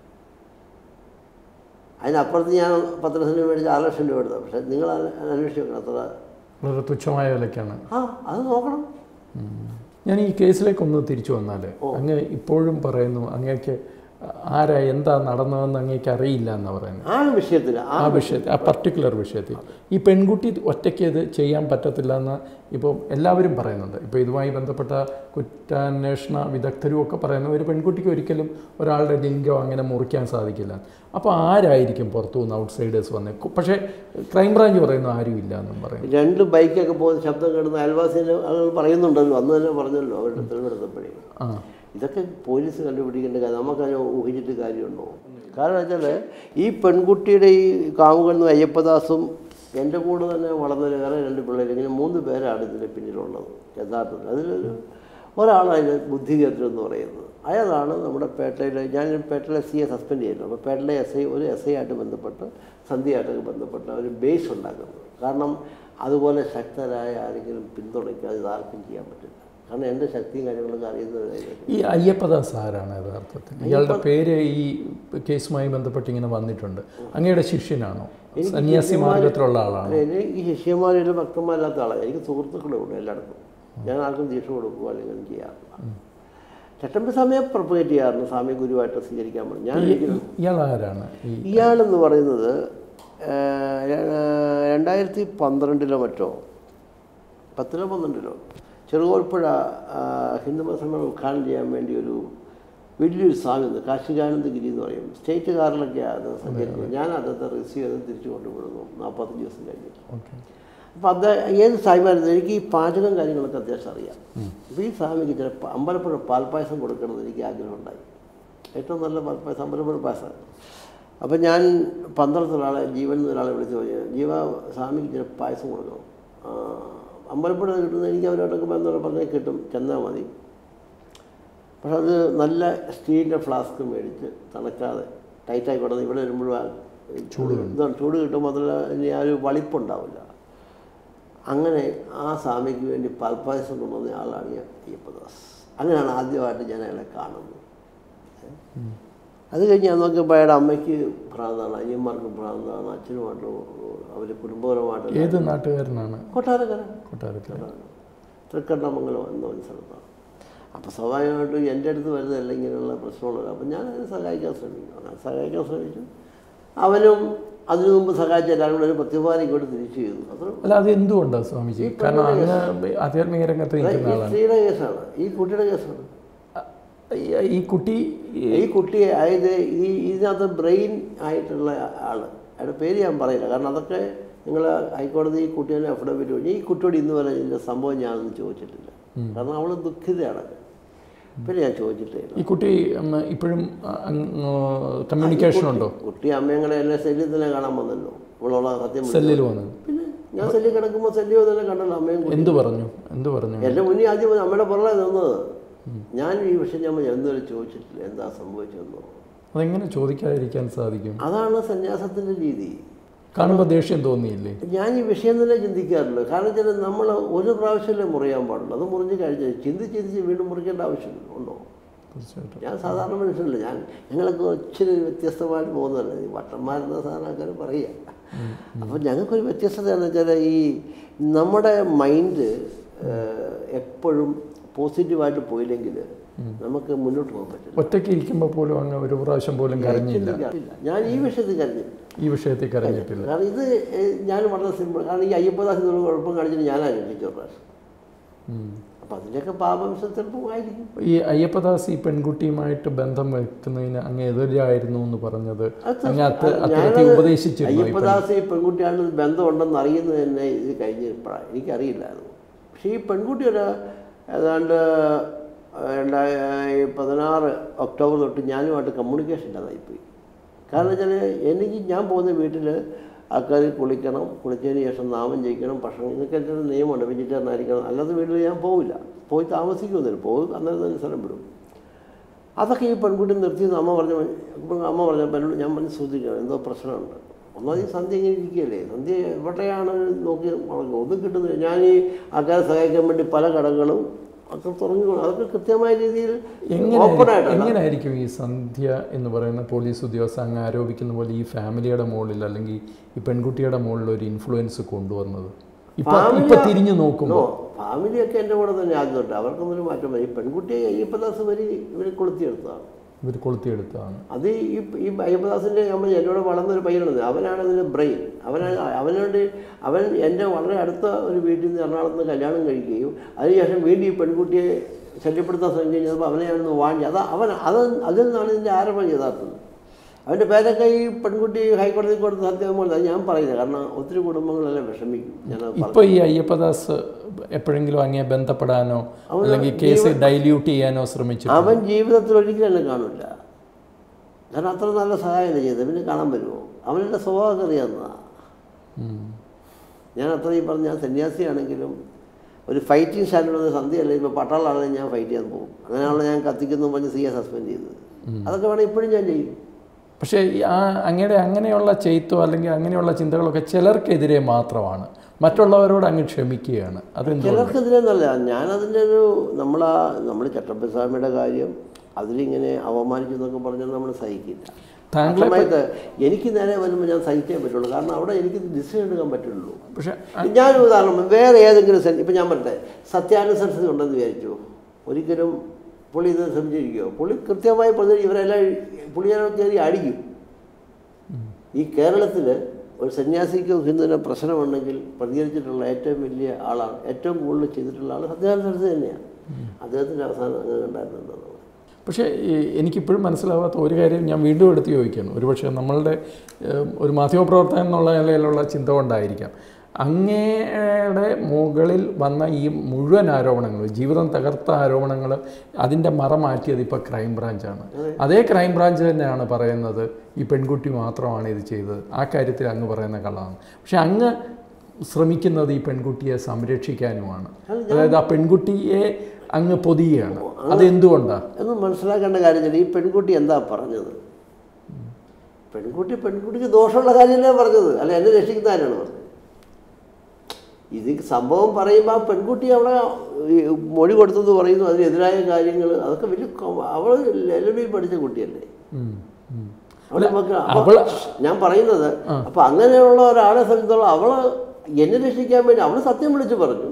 അതിനപ്പുറത്ത് ഞാൻ പത്ത് ലക്ഷം രൂപ മേടിച്ച് ആറ് ലക്ഷം രൂപ എടുത്തു പക്ഷേ നിങ്ങൾ അത് അന്വേഷിച്ച് നോക്കണം അത്ര വളരെ തുച്ഛമായ വിലയ്ക്കാണ് ആ അത് നോക്കണം ഉം. ഞാൻ ഈ കേസിലേക്ക് ഒന്ന് തിരിച്ചു വന്നാൽ അങ്ങ് ഇപ്പോഴും പറയുന്നു അങ്ങേക്ക് ആരാ എന്താ നടന്നതെന്ന് അങ്ങേക്ക് അറിയില്ല എന്ന് പറയുന്നത് ആ വിഷയത്തിൽ ആ ആ വിഷയത്തിൽ ആ പർട്ടിക്കുലർ വിഷയത്തിൽ ഈ പെൺകുട്ടി ഒറ്റയ്ക്ക് ഇത് ചെയ്യാൻ പറ്റത്തില്ല എന്ന് ഇപ്പം എല്ലാവരും പറയുന്നുണ്ട് ഇപ്പോൾ ഇതുമായി ബന്ധപ്പെട്ട കുറ്റാന്വേഷണ വിദഗ്ധരും ഒക്കെ പറയുന്നു ഒരു പെൺകുട്ടിക്ക് ഒരിക്കലും ഒരാളുടെ ലിംഗം അങ്ങനെ മുറിക്കാൻ സാധിക്കില്ല അപ്പോൾ ആരായിരിക്കും പുറത്തു നിന്ന് ഔട്ട്സൈഡേഴ്സ് വന്ന് കു- പക്ഷേ ക്രൈംബ്രാഞ്ച് പറയുന്നു ആരും ഇല്ല എന്നും പറയുന്നു രണ്ട് ബൈക്കൊക്കെ പോകുന്ന ശബ്ദം കേടുന്ന അയൽവാസികൾ ആളുകൾ പറയുന്നുണ്ടല്ലോ അന്ന് തന്നെ പറഞ്ഞല്ലോ അവരുടെ തെളിവെടുത്തപ്പോഴേ ആ ഇതൊക്കെ പോലീസ് കണ്ടുപിടിക്കേണ്ട കാര്യം നമുക്കതിനെ ഊഹിച്ചിട്ട് കാര്യമുണ്ടോ കാരണം വെച്ചാൽ ഈ പെൺകുട്ടിയുടെ ഈ കാമുകെന്നും അയ്യപ്പദാസും എൻ്റെ കൂടെ തന്നെ വളർന്ന വേറെ രണ്ട് പിള്ളേർ ഇങ്ങനെ മൂന്ന് പേരാണ് ഇതിൻ്റെ പിന്നിലുള്ളത് യഥാർത്ഥത്തിൽ അതിലൊരു ഒരാളാണ് അതിന് ബുദ്ധികേന്ദ്രം എന്ന് പറയുന്നത് അയാളാണ് നമ്മുടെ പേട്ടയിലെ ഞാൻ പേട്ടയിലെ എസ് സിയെ സസ്പെൻഡ് ചെയ്യുന്നു അപ്പോൾ പേട്ടയിലെ എസ് ഐ ഒരു എസ് ഐ ആയിട്ട് ബന്ധപ്പെട്ട് സന്ധ്യയായിട്ടൊക്കെ ബന്ധപ്പെട്ട് ഒരു ബേസ് ഉണ്ടാക്കുന്നത് കാരണം അതുപോലെ ശക്തരായ ആരെങ്കിലും പിന്തുണയ്ക്കാതെ ഇത് ആർക്കും ചെയ്യാൻ പറ്റില്ല കാരണം എൻ്റെ ശക്തിയും കാര്യങ്ങളൊക്കെ അറിയുന്നത് കഴിഞ്ഞിട്ട് ഈ അയ്യപ്പദാസ് ആരാണ് യഥാർത്ഥത്തിൽ ഇയാളുടെ പേര് ഈ കേസുമായി ബന്ധപ്പെട്ട് ഇങ്ങനെ വന്നിട്ടുണ്ട് അങ്ങയുടെ ശിഷ്യനാണോ സന്യാസി മാർഗത്തിലുള്ള ആളാണോ എനിക്ക് ഈ ശിഷ്യന്മാരും ഭക്തന്മാരില്ലാത്ത ആളാണ് എനിക്ക് സുഹൃത്തുക്കളെ ഉണ്ട് എല്ലായിടത്തും ഞാൻ ആർക്കും ദീക്ഷ കൊടുക്കുക അല്ലെങ്കിൽ ഒന്നും ചെയ്യാറില്ല ചട്ടമ്പി സ്വാമിയെ പ്രൊപ്പറേറ്റ് ചെയ്യാറുണ്ട് സ്വാമി ഗുരുവായിട്ട് സ്വീകരിക്കാൻ പറ്റും ഞാൻ ഒരിക്കലും ഇയാൾ ആരാണ് ഈ ഇയാളെന്ന് പറയുന്നത് ഏഹ്, ര- രണ്ടായിരത്തി പന്ത്രണ്ടിലോ മറ്റോ പത്തിലോ പന്ത്രണ്ടിലോ ചെറുകോൽപ്പുഴ ആ, ഹിന്ദുമത സമ്മേളനം ഉദ്ഘാടനം ചെയ്യാൻ വേണ്ടി ഒരു വലിയൊരു സ്വാമി ഉണ്ട് കാശികാനന്ദഗിരി എന്ന് പറയും സ്റ്റേറ്റ് കാറിലൊക്കെയാണ് അത് സഞ്ചരിക്കുന്നത് ഞാൻ അദ്ദേഹത്തെ റിസീവ് ചെയ്ത് തിരിച്ചു കൊണ്ടുവിടുന്നു നാൽപ്പത്തഞ്ച് ദിവസം കഴിഞ്ഞ് ഓക്കെ അപ്പോൾ അത് ഏത് സ്വാമിമാരും എനിക്ക് ഈ പാചകം കാര്യങ്ങളൊക്കെ അത്യാവശ്യം അറിയാം അപ്പോൾ ഈ സ്വാമിക്ക് ചില പ- അമ്പലപ്പുഴ പാൽപ്പായസം കൊടുക്കണമെന്ന് എനിക്ക് ആഗ്രഹമുണ്ടായി ഏറ്റവും നല്ല പാൽപ്പായസം അമ്പലപ്പുഴ പായസം അപ്പോൾ ഞാൻ പന്ത്രണ്ടൊരാളെ ജീവൻ എന്നൊരാളെ വിളിച്ച് പറഞ്ഞു ജീവ സ്വാമിക്ക് ചില പായസം കൊടുക്കണം ആ, അമ്പലപ്പുഴ കിട്ടുന്നത് എനിക്ക് അവരോടൊക്കെ ബന്ധം പറഞ്ഞാൽ കിട്ടും ചെന്നാൽ മതി പക്ഷെ അത് നല്ല സ്റ്റീലിൻ്റെ ഫ്ലാസ്ക് മേടിച്ച് തണുക്കാതെ ടൈറ്റായി കൊടുത്ത് ഇവിടെ വരുമ്പോഴും ചൂട് ഇതാണ് ചൂട് കിട്ടുമ്പോൾ അതിൽ ഇനി ആ ഒരു വളിപ്പുണ്ടാവില്ല അങ്ങനെ ആ സ്വാമിക്ക് വേണ്ടി പാൽപ്പായസം കൊണ്ടുവന്ന ആളാണ് ഞാൻ അയ്യപ്പദാസ് അങ്ങനെയാണ് ആദ്യമായിട്ട് ഞാൻ അയാളെ കാണുന്നത് അത് കഴിഞ്ഞ് ഞാൻ നോക്കിയപ്പോൾ അയാളുടെ അമ്മയ്ക്ക് ഭ്രാന്താണ് അനിയന്മാർക്ക് ഭ്രാന്താണ് അച്ഛനുമായിട്ട് അവർ കുടുംബപരമായിട്ട് ഏത് നാട്ടുകാരനാണ് കൊട്ടാരക്കര കൊട്ടാരക്കര തൃക്കണ്ണമംഗലം എന്ന ഒരു സ്ഥലത്താണ് അപ്പോൾ സ്വാഭാവികമായിട്ടും എൻ്റെ അടുത്ത് വരുന്നതല്ല ഇങ്ങനെയുള്ള പ്രശ്നമുള്ളത് അപ്പം ഞാൻ അതിനെ സഹായിക്കാൻ ശ്രമിക്കും അങ്ങനെ സഹായിക്കാൻ ശ്രമിച്ചു അവനും അതിനു മുമ്പ് സഹായിച്ച എല്ലാവരും കൂടെ ഒരു പത്തിമാരെ ഇങ്ങോട്ട് തിരിച്ചു ചെയ്തു അത്ര അല്ല അത് എന്തുകൊണ്ടാണ് സ്വാമിജി കാരണം അങ്ങ് ആധ്യാത്മിക രംഗത്ത് നിൽക്കുന്ന ഈ ആളാണ് സ്ത്രീയുടെ കേസാണ് ഈ കുട്ടിയുടെ കേസാണ് ഈ- ഈ കുട്ടി ഈ- ഈ കുട്ടിയെ അതായത് ഈ ഇതിനകത്ത് ബ്രെയിൻ ആയിട്ടുള്ള ആള് അയാളുടെ പേര് ഞാൻ പറയില്ല കാരണം അതൊക്കെ നിങ്ങൾ ഹൈക്കോടതി ഈ കുട്ടിയെ അഫിഡവിറ്റ് വഴി ഈ കുട്ടിയോട് ഇന്ന് വരെ ഇതിൻ്റെ സംഭവം ഞാനൊന്നും ചോദിച്ചിട്ടില്ല കാരണം അവൾ ദുഃഖിതയാണ് പിന്നെ ഞാൻ ചോദിച്ചിട്ടില്ല ഈ കുട്ടി ഉം, ഇപ്പോഴും കമ്മ്യൂണിക്കേഷൻ ഉണ്ടോ കുട്ടി അമ്മയങ്ങളെ എന്നെ സെല്ലിൽ തന്നെ കാണാൻ വന്നല്ലോ അവളുള്ള സത്യം വിളിച്ചു. സെല്ലിൽ വന്നത് പിന്നെ ഞാൻ സെല്ലിൽ കിടക്കുമ്പോൾ സെല്ലിൽ തന്നെ കണ്ടല്ലോ അമ്മയും കുട്ടി എന്ത് പറഞ്ഞു എന്ത് പറഞ്ഞു എൻ്റെ മുന്നിൽ ആദ്യം അമ്മയുടെ പുറകെ നിന്നത് ഞാൻ ഈ വിഷയം ഞാൻ എന്തുവരെ ചോദിച്ചിട്ടില്ല എന്താ സംഭവിച്ചതെന്നോ അതെങ്ങനെ ചോദിക്കാതിരിക്കാൻ സാധിക്കും അതാണ് സന്യാസത്തിൻ്റെ രീതി കാണുമ്പോൾ ദേഷ്യം തോന്നിയില്ലേ ഞാൻ ഈ വിഷയം തന്നെ ചിന്തിക്കാറില്ല കാരണം വെച്ചാൽ നമ്മൾ ഒരു പ്രാവശ്യമല്ലേ മുറിയാൻ പാടുള്ളൂ അത് മുറിഞ്ഞ് കഴിഞ്ഞാൽ ചിന്തിച്ച് ചിന്തിച്ച് വീണ്ടും മുറിക്കേണ്ട ആവശ്യമില്ല ഉണ്ടോ തീർച്ചയായിട്ടും ഞാൻ സാധാരണ മനുഷ്യനല്ല ഞാൻ ഞങ്ങളൊക്കെ ഇച്ചിരി വ്യത്യസ്തമായിട്ട് പോകുന്നതല്ല ഈ വട്ടന്മാരെന്ന സാധാരണ ആൾക്കാർ പറയുക അപ്പോൾ ഞങ്ങൾക്കൊരു വ്യത്യസ്തതയെന്ന് വെച്ചാൽ ഈ നമ്മുടെ മൈൻഡ് എപ്പോഴും പോസിറ്റീവായിട്ട് പോയില്ലെങ്കിൽ നമുക്ക് മുന്നോട്ട് പോകാൻ പറ്റില്ല ഒറ്റയ്ക്ക് ഇരിക്കുമ്പോൾ പോലും അങ്ങ് ഒരു പ്രാവശ്യം പോലും കരഞ്ഞില്ല ചിന്തിക്കാറില്ല ഞാൻ ഈ വിഷയത്തിൽ കരഞ്ഞില്ല ഈ വിഷയത്തിൽ കരഞ്ഞിട്ടില്ല കാരണം ഇത് ഏഹ്, ഞാൻ വളരെ സിമ്പിൾ കാരണം ഈ അയ്യപ്പദാസ് എന്നുള്ള കുഴപ്പം കാണിച്ചിട്ട് ഞാനാണ് രക്ഷിച്ച ഒരു പ്രാവശ്യം ഉം. അപ്പം അതിൻ്റെയൊക്കെ പാപംശം ചിലപ്പോൾ ആയിരിക്കും ഈ അയ്യപ്പദാസ് ഈ പെൺകുട്ടിയുമായിട്ട് ബന്ധം വെക്കുന്നതിന് അങ്ങ് എതിരായിരുന്നു എന്ന് പറഞ്ഞത് അത് അങ്ങ് അത്ത അത് അത്തരത്തിൽ ഞാനത് ഉപദേശിച്ചിരുന്നു ഈ പെൺ- അയ്യപ്പദാസ് ഈ പെൺകുട്ടിയാണ് ബന്ധമുണ്ടെന്ന് അറിയുന്നത് തന്നെ ഇത് കഴിഞ്ഞ് ഇപ്പോഴാണ് എനിക്കറിയില്ലായിരുന്നു പക്ഷേ ഈ പെൺകുട്ടി ഒരു ഏതാണ്ട് രണ്ടായിരത്തി പതിനാറ് ഒക്ടോബർ തൊട്ട് ഞാനുമായിട്ട് കമ്മ്യൂണിക്കേഷൻ ഇല്ലാതായിപ്പോയി കാരണം വെച്ചാൽ എനിക്ക് ഞാൻ പോകുന്ന വീട്ടിൽ ആൾക്കാർ കുളിക്കണം കുളിച്ചതിന് ശേഷം നാമം ജയിക്കണം ഭക്ഷണം ഇതൊക്കെ എൻ്റെ ഒരു നിയമമുണ്ട് വെജിറ്റേറിയൻ ആയിരിക്കണം അല്ലാത്ത വീട്ടിൽ ഞാൻ പോവില്ല പോയി താമസിക്കുന്നില്ല പോകും അന്നേരം തന്നെ സ്ഥലം വിടും അതൊക്കെ ഈ പെൺകുട്ടി നിർത്തി അമ്മ പറഞ്ഞ അമ്മ പറഞ്ഞപ്പോൾ എന്നോട് ഞാൻ മനസ്സ് ശ്രദ്ധിക്കണം എന്തോ പ്രശ്നമുണ്ട് ഒന്നാമത് ഈ സന്ധ്യ ഇങ്ങനെ ഇരിക്കുകയല്ലേ സന്ധ്യ എവിടെയാണ് നോക്കി വളർന്നത് ഒന്നും കിട്ടുന്നില്ല ഞാൻ ഈ ആൾക്കാരെ സഹായിക്കാൻ വേണ്ടി പല കടകളും ഒക്കെ തുറന്നു അതൊക്കെ കൃത്യമായ രീതിയിൽ എങ്ങനെ ഓപ്പൺ ആയിട്ടാണ് എങ്ങനെയായിരിക്കും ഈ സന്ധ്യ എന്ന് പറയുന്ന പോലീസ് ഉദ്യോഗസ്ഥ അങ്ങ് ആരോപിക്കുന്ന പോലെ ഈ ഫാമിലിയുടെ മുകളിൽ അല്ലെങ്കിൽ ഈ പെൺകുട്ടിയുടെ മുകളിൽ ഒരു ഇൻഫ്ലുവൻസ് കൊണ്ടുവന്നത് ഇപ്പൊ ഇപ്പൊ തിരിഞ്ഞു നോക്കുമ്പോൾ ഫാമിലിയൊക്കെ എൻ്റെ കൂടെ തന്നെ ആദ്യം തൊട്ട് അവർക്കൊന്നും ഒരു മാറ്റം വരും ഈ പെൺകുട്ടിയെ അയ്യപ്പദാസ് വരി ഇവർ കൊളുത്തിയെടുത്തതാണ് ഇവർ കൊളുത്തിയെടുത്തതാണ് അത് ഈ ഈ അയ്യപ്പദാസിൻ്റെ നമ്മൾ എന്നോട് വളർന്നൊരു പയ്യനാണ് അവനാണ് അതിൻ്റെ ബ്രെയിൻ അവനാണ് അവനോട് അവൻ എൻ്റെ വളരെ അടുത്ത ഒരു വീട്ടിൽ നിന്ന് എറണാകുളത്ത് നിന്ന് കല്യാണം കഴിക്കുകയും അതിനുശേഷം വീണ്ടും ഈ പെൺകുട്ടിയെ ശല്യപ്പെടുത്താൻ ശ്രമിക്കുകയും ചെയ്തപ്പോൾ അവനെ ഞാനൊന്ന് വാങ്ങി അത് അവൻ അത് അതിൽ നിന്നാണ് ഇതിൻ്റെ ആരംഭം യഥാർത്ഥം അവൻ്റെ പേരൊക്കെ ഈ പെൺകുട്ടി ഹൈക്കോടതി കൊടുത്ത് സത്യമാണ് അത് ഞാൻ പറയുന്നത് കാരണം ഒത്തിരി കുടുംബങ്ങളെല്ലാം വിഷമിക്കും ഞാനത് പറഞ്ഞു ഇപ്പൊ ഈ അയ്യപ്പദാസ് എപ്പോഴെങ്കിലും അങ്ങേ ബന്ധപ്പെടാനോ അല്ലെങ്കിൽ കേസ് ഡൈല്യൂട്ട് ചെയ്യാനോ ശ്രമിച്ചു അവൻ ജീവിതത്തിൽ ഒരിക്കലും എന്നെ കാണില്ല കാരണം അത്ര നല്ല സഹായമല്ല ചെയ്തത് പിന്നെ കാണാൻ പറ്റുമോ അവനെൻ്റെ സ്വഭാവമൊക്കെ അറിയാവുന്നതാണ് ഞാൻ അത്രയും പറഞ്ഞ ഞാൻ സന്യാസിയാണെങ്കിലും ഒരു ഫൈറ്റിംഗ് സ്റ്റാൻഡേർഡ് സന്ധ്യയല്ല ഇപ്പോൾ പട്ടാളാണെങ്കിലും ഞാൻ ഫൈറ്റ് ചെയ്യാൻ പോകും അങ്ങനെയാണല്ലോ ഞാൻ കത്തിക്കുന്നു പറഞ്ഞ് സി എ സസ്പെൻഡ് ചെയ്തത് അതൊക്കെ വേണമെങ്കിൽ ഇപ്പോഴും ഞാൻ ചെയ്യും പക്ഷേ ഈ ആ അങ്ങയുടെ അങ്ങനെയുള്ള ചെയ്ത്തോ അല്ലെങ്കിൽ അങ്ങനെയുള്ള ചിന്തകളൊക്കെ ചിലർക്കെതിരെ മാത്രമാണ് മറ്റുള്ളവരോട് അങ്ങ് ക്ഷമിക്കുകയാണ് അതെന്തോ ചിലർക്കെതിരെ എന്നല്ല ഞാനതിൻ്റെ ഒരു നമ്മളാ നമ്മൾ ചട്ടമ്പസ്വാമിയുടെ കാര്യം അതിലിങ്ങനെ അവമാനിച്ചു എന്നൊക്കെ പറഞ്ഞാൽ നമ്മൾ സഹിക്കില്ല ആ താങ്കളെ സമയത്ത് എനിക്ക് നേരെ വരുമ്പോൾ ഞാൻ സഹിച്ചേ പറ്റുള്ളൂ കാരണം അവിടെ എനിക്ക് ഡിസിഷൻ എടുക്കാൻ പറ്റുള്ളൂ പക്ഷെ ഞാനൊരു ഉദാഹരണം വേറെ ഏതെങ്കിലും സെൻ ഇപ്പം ഞാൻ പറയട്ടെ സത്യാനുസരിച്ച് ഉണ്ടെന്ന് വിചാരിച്ചു ഒരിക്കലും പുള്ളി ഇത് ശ്രമിച്ചിരിക്കുമോ പുള്ളി കൃത്യമായി പറഞ്ഞ ഇവരെല്ലാം പുള്ളിയെ കയറി അടിക്കും ഈ കേരളത്തിൽ ഒരു സന്യാസിക്ക് ഹിന്ദുവിന് പ്രശ്നമുണ്ടെങ്കിൽ പ്രതികരിച്ചിട്ടുള്ള ഏറ്റവും വലിയ ആളാണ് ഏറ്റവും കൂടുതൽ ചെയ്തിട്ടുള്ള ആൾ സത്യാനുസരിച്ച് തന്നെയാണ് അദ്ദേഹത്തിൻ്റെ അവസാനം അങ്ങനെ ഉണ്ടായിരുന്നുണ്ടെന്നുള്ളത് പക്ഷേ ഈ എനിക്കിപ്പോഴും മനസ്സിലാവാത്ത ഒരു കാര്യം ഞാൻ വീണ്ടും എടുത്ത് ചോദിക്കുകയാണ് ഒരുപക്ഷെ നമ്മളുടെ ഏഹ്, ഒരു മാധ്യമപ്രവർത്തകൻ എന്നുള്ള നിലയിലുള്ള ചിന്ത കൊണ്ടായിരിക്കാം അങ്ങയുടെ മുകളിൽ വന്ന ഈ മുഴുവൻ ആരോപണങ്ങൾ ജീവിതം തകർത്ത ആരോപണങ്ങൾ അതിൻ്റെ മറ മാറ്റിയത് ഇപ്പോൾ ക്രൈംബ്രാഞ്ചാണ് അതേ ക്രൈംബ്രാഞ്ച് തന്നെയാണ് പറയുന്നത് ഈ പെൺകുട്ടി മാത്രമാണ് ഇത് ചെയ്തത് ആ കാര്യത്തിൽ അങ്ങ് പറയുന്ന കള്ളമാണ് പക്ഷെ അങ്ങ് ശ്രമിക്കുന്നത് ഈ പെൺകുട്ടിയെ സംരക്ഷിക്കാനുമാണ് അതായത് ആ പെൺകുട്ടിയെ അങ്ങ് പൊതിയുകയാണ് അതെന്തുകൊണ്ടാണ് എന്ന് മനസ്സിലാക്കേണ്ട കാര്യമില്ല ഈ പെൺകുട്ടി എന്താ പറഞ്ഞത് പെൺകുട്ടി പെൺകുട്ടിക്ക് ദോഷമുള്ള കാര്യമല്ലേ പറഞ്ഞത് അല്ല എന്നെ രക്ഷിക്കുന്ന ആരാണ് പറഞ്ഞത് ഇത് സംഭവം പറയുമ്പോൾ ആ പെൺകുട്ടി അവിടെ ഈ മൊഴി കൊടുത്തത് പറയുന്നു അതിനെതിരായ കാര്യങ്ങൾ അതൊക്കെ വലിയ കൊ- അവൾ എൽ ബി പഠിച്ച കുട്ടിയല്ലേ ഉം, ഉം. അവള് നമുക്ക് അപ്പൊ അവള് ഞാൻ പറയുന്നത് അപ്പൊ അങ്ങനെയുള്ള ഒരാളെ സംബന്ധിച്ചോളം അവള് എന്നെ രക്ഷിക്കാൻ വേണ്ടി അവള് സത്യം വിളിച്ച് പറഞ്ഞു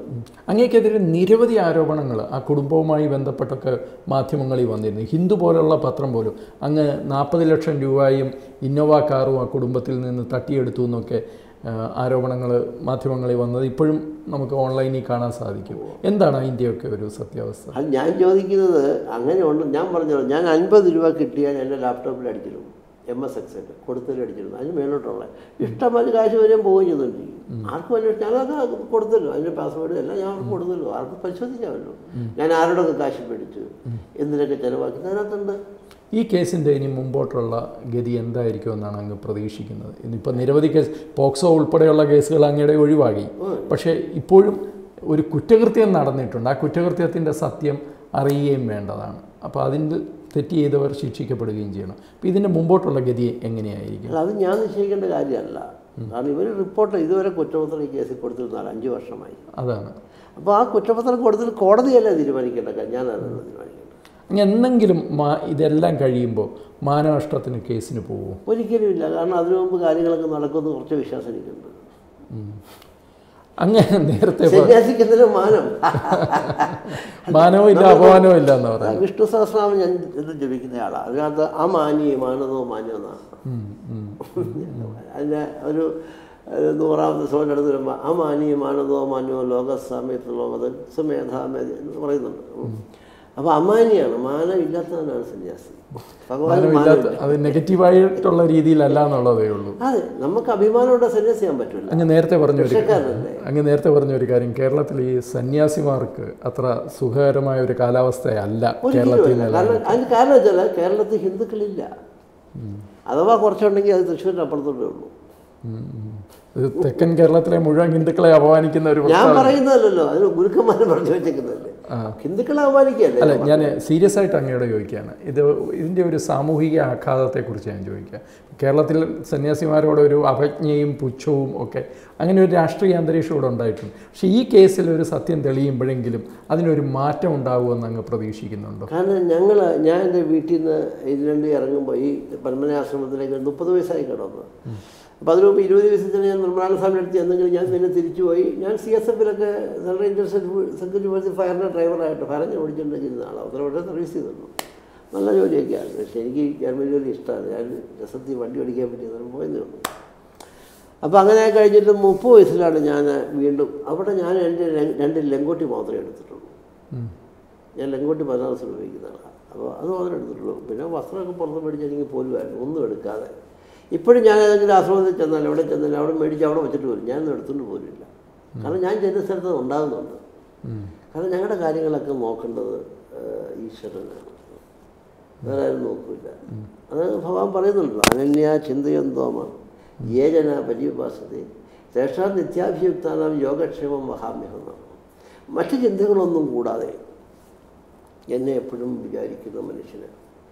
അങ്ങേക്കെതിരെ നിരവധി ആരോപണങ്ങൾ ആ കുടുംബവുമായി ബന്ധപ്പെട്ടൊക്കെ മാധ്യമങ്ങളിൽ വന്നിരുന്നു ഹിന്ദു പോലുള്ള പത്രം പോലും അങ്ങ് നാൽപ്പത് ലക്ഷം രൂപയും ഇന്നോവ കാറും ആ കുടുംബത്തിൽ നിന്ന് തട്ടിയെടുത്തു എന്നൊക്കെ ആരോപണങ്ങൾ മാധ്യമങ്ങളിൽ വന്നത് ഇപ്പോഴും നമുക്ക് ഓൺലൈനിൽ കാണാൻ സാധിക്കും എന്താണ് അതിൻ്റെയൊക്കെ ഒരു സത്യാവസ്ഥ അത് ഞാൻ ചോദിക്കുന്നത് അങ്ങനെ ഉണ്ട് ഞാൻ പറഞ്ഞല്ലോ ഞാൻ അൻപത് രൂപ കിട്ടിയാൽ എൻ്റെ ലാപ്ടോപ്പിൽ അടിച്ചിരുന്നു എം എസ് എക്സ് കൊടുത്തതിൽ അടിച്ചിരുന്നു അതിന് മേലോട്ടുള്ള ഇഷ്ടംപോലെ കാശ് വരെയും പോവുകയും ചെയ്യുന്നുണ്ട് ആർക്കും വലിയ ഞാനത് കൊടുത്തല്ലോ അതിൻ്റെ പാസ്വേഡ് എല്ലാം ഞാൻ അവർക്ക് കൊടുത്തല്ലോ ആർക്ക് പരിശോധിക്കാമല്ലോ ഞാൻ ആരോടൊക്കെ കാശ് മേടിച്ചു എന്തിനൊക്കെ ചിലവാക്കി അതിനകത്തുണ്ട് ഈ കേസിൻ്റെ ഇനി മുമ്പോട്ടുള്ള ഗതി എന്തായിരിക്കും എന്നാണ് അങ്ങ് പ്രതീക്ഷിക്കുന്നത് ഇന്നിപ്പോൾ നിരവധി കേസ് പോക്സോ ഉൾപ്പെടെയുള്ള കേസുകൾ അങ്ങയുടെ ഒഴിവാക്കി പക്ഷേ ഇപ്പോഴും ഒരു കുറ്റകൃത്യം നടന്നിട്ടുണ്ട് ആ കുറ്റകൃത്യത്തിൻ്റെ സത്യം അറിയുകയും വേണ്ടതാണ് അപ്പോൾ അതിൻ്റെ തെറ്റ് ചെയ്തവർ ശിക്ഷിക്കപ്പെടുകയും ചെയ്യണം അപ്പോൾ ഇതിൻ്റെ മുമ്പോട്ടുള്ള ഗതി എങ്ങനെയായിരിക്കും അല്ല അത് ഞാൻ നിശ്ചയിക്കേണ്ട കാര്യമല്ല കാരണം ഇവർ റിപ്പോർട്ട് ഇതുവരെ കുറ്റപത്രം ഈ കേസിൽ കൊടുത്തിരുന്നാൽ അഞ്ച് വർഷമായി അതാണ് അപ്പോൾ ആ കുറ്റപത്രം കൊടുത്തിട്ട് കോടതിയല്ല തീരുമാനിക്കേണ്ട കാര്യം ഞാനല്ല തീരുമാനിക്കേണ്ടത് അങ്ങ് എന്തെങ്കിലും മാ ഇതെല്ലാം കഴിയുമ്പോൾ മാനനഷ്ടത്തിന് കേസിന് പോകുമോ ഒരിക്കലും ഇല്ല കാരണം അതിനു മുമ്പ് കാര്യങ്ങളൊക്കെ നടക്കുമെന്ന് കുറച്ച് വിശ്വാസം എനിക്കുണ്ട് അങ്ങനെ നേരത്തെ പ- സന്യാസിക്കുന്നതിന് മാനം മാനവും ഇല്ല അപമാനവും ഇല്ല എന്ന് പറയാം വിഷ്ണു സഹസ്രനാമം ഞാൻ എന്ന് ജപിക്കുന്ന ആളാണ് അതിനകത്ത് അമാനി മാനതോ മാന്യോ എന്നാണ് ഉം, ഉം. അതിൻ്റെ ഒരു ഒരു നൂറാമത്തെ ശ്ലോകം എടുത്ത് വരുമ്പോൾ അമാനി മാനതോ മാന്യോ ലോകസമയത്തുള്ള മതൻ സുമേധാമേധി എന്ന് പറയുന്നുണ്ട് അപ്പോൾ അമാനിയാണ് മാനം ഇല്ലാത്തവനാണ് സന്യാസി ഭഗവാൻ മാനമില്ലാത്ത അത് നെഗറ്റീവായിട്ടുള്ള രീതിയിലല്ല എന്നുള്ളതേ ഉള്ളൂ അതെ നമുക്ക് അഭിമാനമുണ്ട് സന്യാസി ചെയ്യാൻ പറ്റില്ല അങ്ങ് നേരത്തെ പറഞ്ഞ ഒരു കൃഷിക്കാരനല്ലേ അങ്ങ് നേരത്തെ പറഞ്ഞ ഒരു കാര്യം കേരളത്തിൽ ഈ സന്യാസിമാർക്ക് അത്ര സുഖകരമായ ഒരു കാലാവസ്ഥയല്ല കേരളത്തിൽ ഒരിക്കലുമില്ല കാരണം അതിന് കാരണം വെച്ചാൽ കേരളത്തിൽ ഹിന്ദുക്കളില്ല അഥവാ കുറച്ചുണ്ടെങ്കിൽ അത് തൃശ്ശൂരിൻ്റെ അപ്പുറത്തോട്ടേ ഉള്ളൂ ഉം, ഉം. ഇത് തെക്കൻ കേരളത്തിലെ മുഴുവൻ ഹിന്ദുക്കളെ അപമാനിക്കുന്ന ഒരു ഞാൻ പറയുന്നതല്ലല്ലോ അതിന് ഗുരുക്കന്മാർ പറഞ്ഞു വെച്ചേക്കുന്നതല്ലേ ഹിന്ദുക്കളെ അവമാനിക്കല്ലേ അല്ല ഞാൻ സീരിയസ് ആയിട്ട് അങ്ങയോട് ചോദിക്കുകയാണ് ഇത് ഇതിൻ്റെ ഒരു സാമൂഹിക ആഘാതത്തെക്കുറിച്ച് ഞാൻ ചോദിക്കാം കേരളത്തിൽ സന്യാസിമാരോട് ഒരു അവജ്ഞയും പുച്ഛവും ഒക്കെ അങ്ങനെ ഒരു രാഷ്ട്രീയ അന്തരീക്ഷം ഇവിടെ ഉണ്ടായിട്ടുണ്ട് പക്ഷേ ഈ കേസിൽ ഒരു സത്യം തെളിയുമ്പോഴെങ്കിലും അതിനൊരു മാറ്റം ഉണ്ടാകുമെന്ന് അങ്ങ് പ്രതീക്ഷിക്കുന്നുണ്ടോ കാരണം ഞങ്ങൾ ഞാൻ എൻ്റെ വീട്ടിൽ നിന്ന് ഇതിനുവേണ്ടി ഇറങ്ങുമ്പോൾ ഈ പരമന ആശ്രമത്തിലേക്ക് മുപ്പത് വയസ്സായി കിടന്നു അപ്പോൾ അതിന് മുമ്പ് ഇരുപത് വയസ്സിൽ ഞാൻ നിർമ്മാണ സ്വാമി അടുത്ത് ചെന്നെങ്കിൽ ഞാൻ പിന്നെ തിരിച്ചു പോയി ഞാൻ സി എസ് എഫിലൊക്കെ സെൻട്രൽ ഇൻഡസ്ട്രിയൽ സെക്യൂരിറ്റി ഫോഴ്സ് ഫയറിൻ്റെ ഡ്രൈവറായിട്ട് ഫയർ ഞാൻ ഓടിച്ചുകൊണ്ടിരിക്കുന്ന ആളാണ് ഒത്തിരി വർഷം സർവീസ് ചെയ്തിട്ടുണ്ട് നല്ല ജോലിയൊക്കെയാണ് പക്ഷേ എനിക്ക് ഗവൺമെൻറ് ജോലി ഇഷ്ടമാണ് ഞാൻ രസത്തിൽ വണ്ടി ഓടിക്കാൻ പറ്റിയത് പോയെന്നേ ഉള്ളൂ അപ്പോൾ അങ്ങനെ കഴിഞ്ഞിട്ട് മുപ്പത് വയസ്സിലാണ് ഞാൻ വീണ്ടും അവിടെ ഞാൻ എൻ്റെ ലെ- രണ്ട് ലെങ്കോട്ടി മാത്രമേ എടുത്തിട്ടുള്ളൂ ഉം. ഞാൻ ലെങ്കോട്ടി ബനാറസിൽ ഉപയോഗിക്കുന്ന ആളാണ് അപ്പോൾ അത് മാത്രമേ എടുത്തിട്ടുള്ളൂ പിന്നെ വസ്ത്രമൊക്കെ പുറത്ത് മേടിച്ച് എനിക്ക് പോരുമായിരുന്നു ഒന്നും എടുക്കാതെ ഇപ്പോഴും ഞാൻ ഏതെങ്കിലും ആശ്രമത്തിൽ ചെന്നാലും എവിടെ ചെന്നാലും അവിടെ മേടിച്ച് അവിടെ വെച്ചിട്ട് വരും ഞാനൊന്നും എടുത്തുകൊണ്ട് പോരില്ല കാരണം ഞാൻ ചെന്ന സ്ഥലത്ത് ഉണ്ടാകുന്നുണ്ട് ഉം. കാരണം ഞങ്ങളുടെ കാര്യങ്ങളൊക്കെ നോക്കേണ്ടത് ഏഹ്, ഈശ്വരനാണ് വേറെ ആരും നോക്കില്ല അത് ഭഗവാൻ പറയുന്നുണ്ടല്ലോ അനന്യ ചിന്തയന്തോമ ഏജന പര്യുപാസത തേഷാ നിത്യാഭിയുക്താനാം യോഗക്ഷേമം മഹാമ്യമെന്നാണ് മറ്റ് ചിന്തകളൊന്നും കൂടാതെ എന്നെ എപ്പോഴും വിചാരിക്കുന്ന മനുഷ്യന്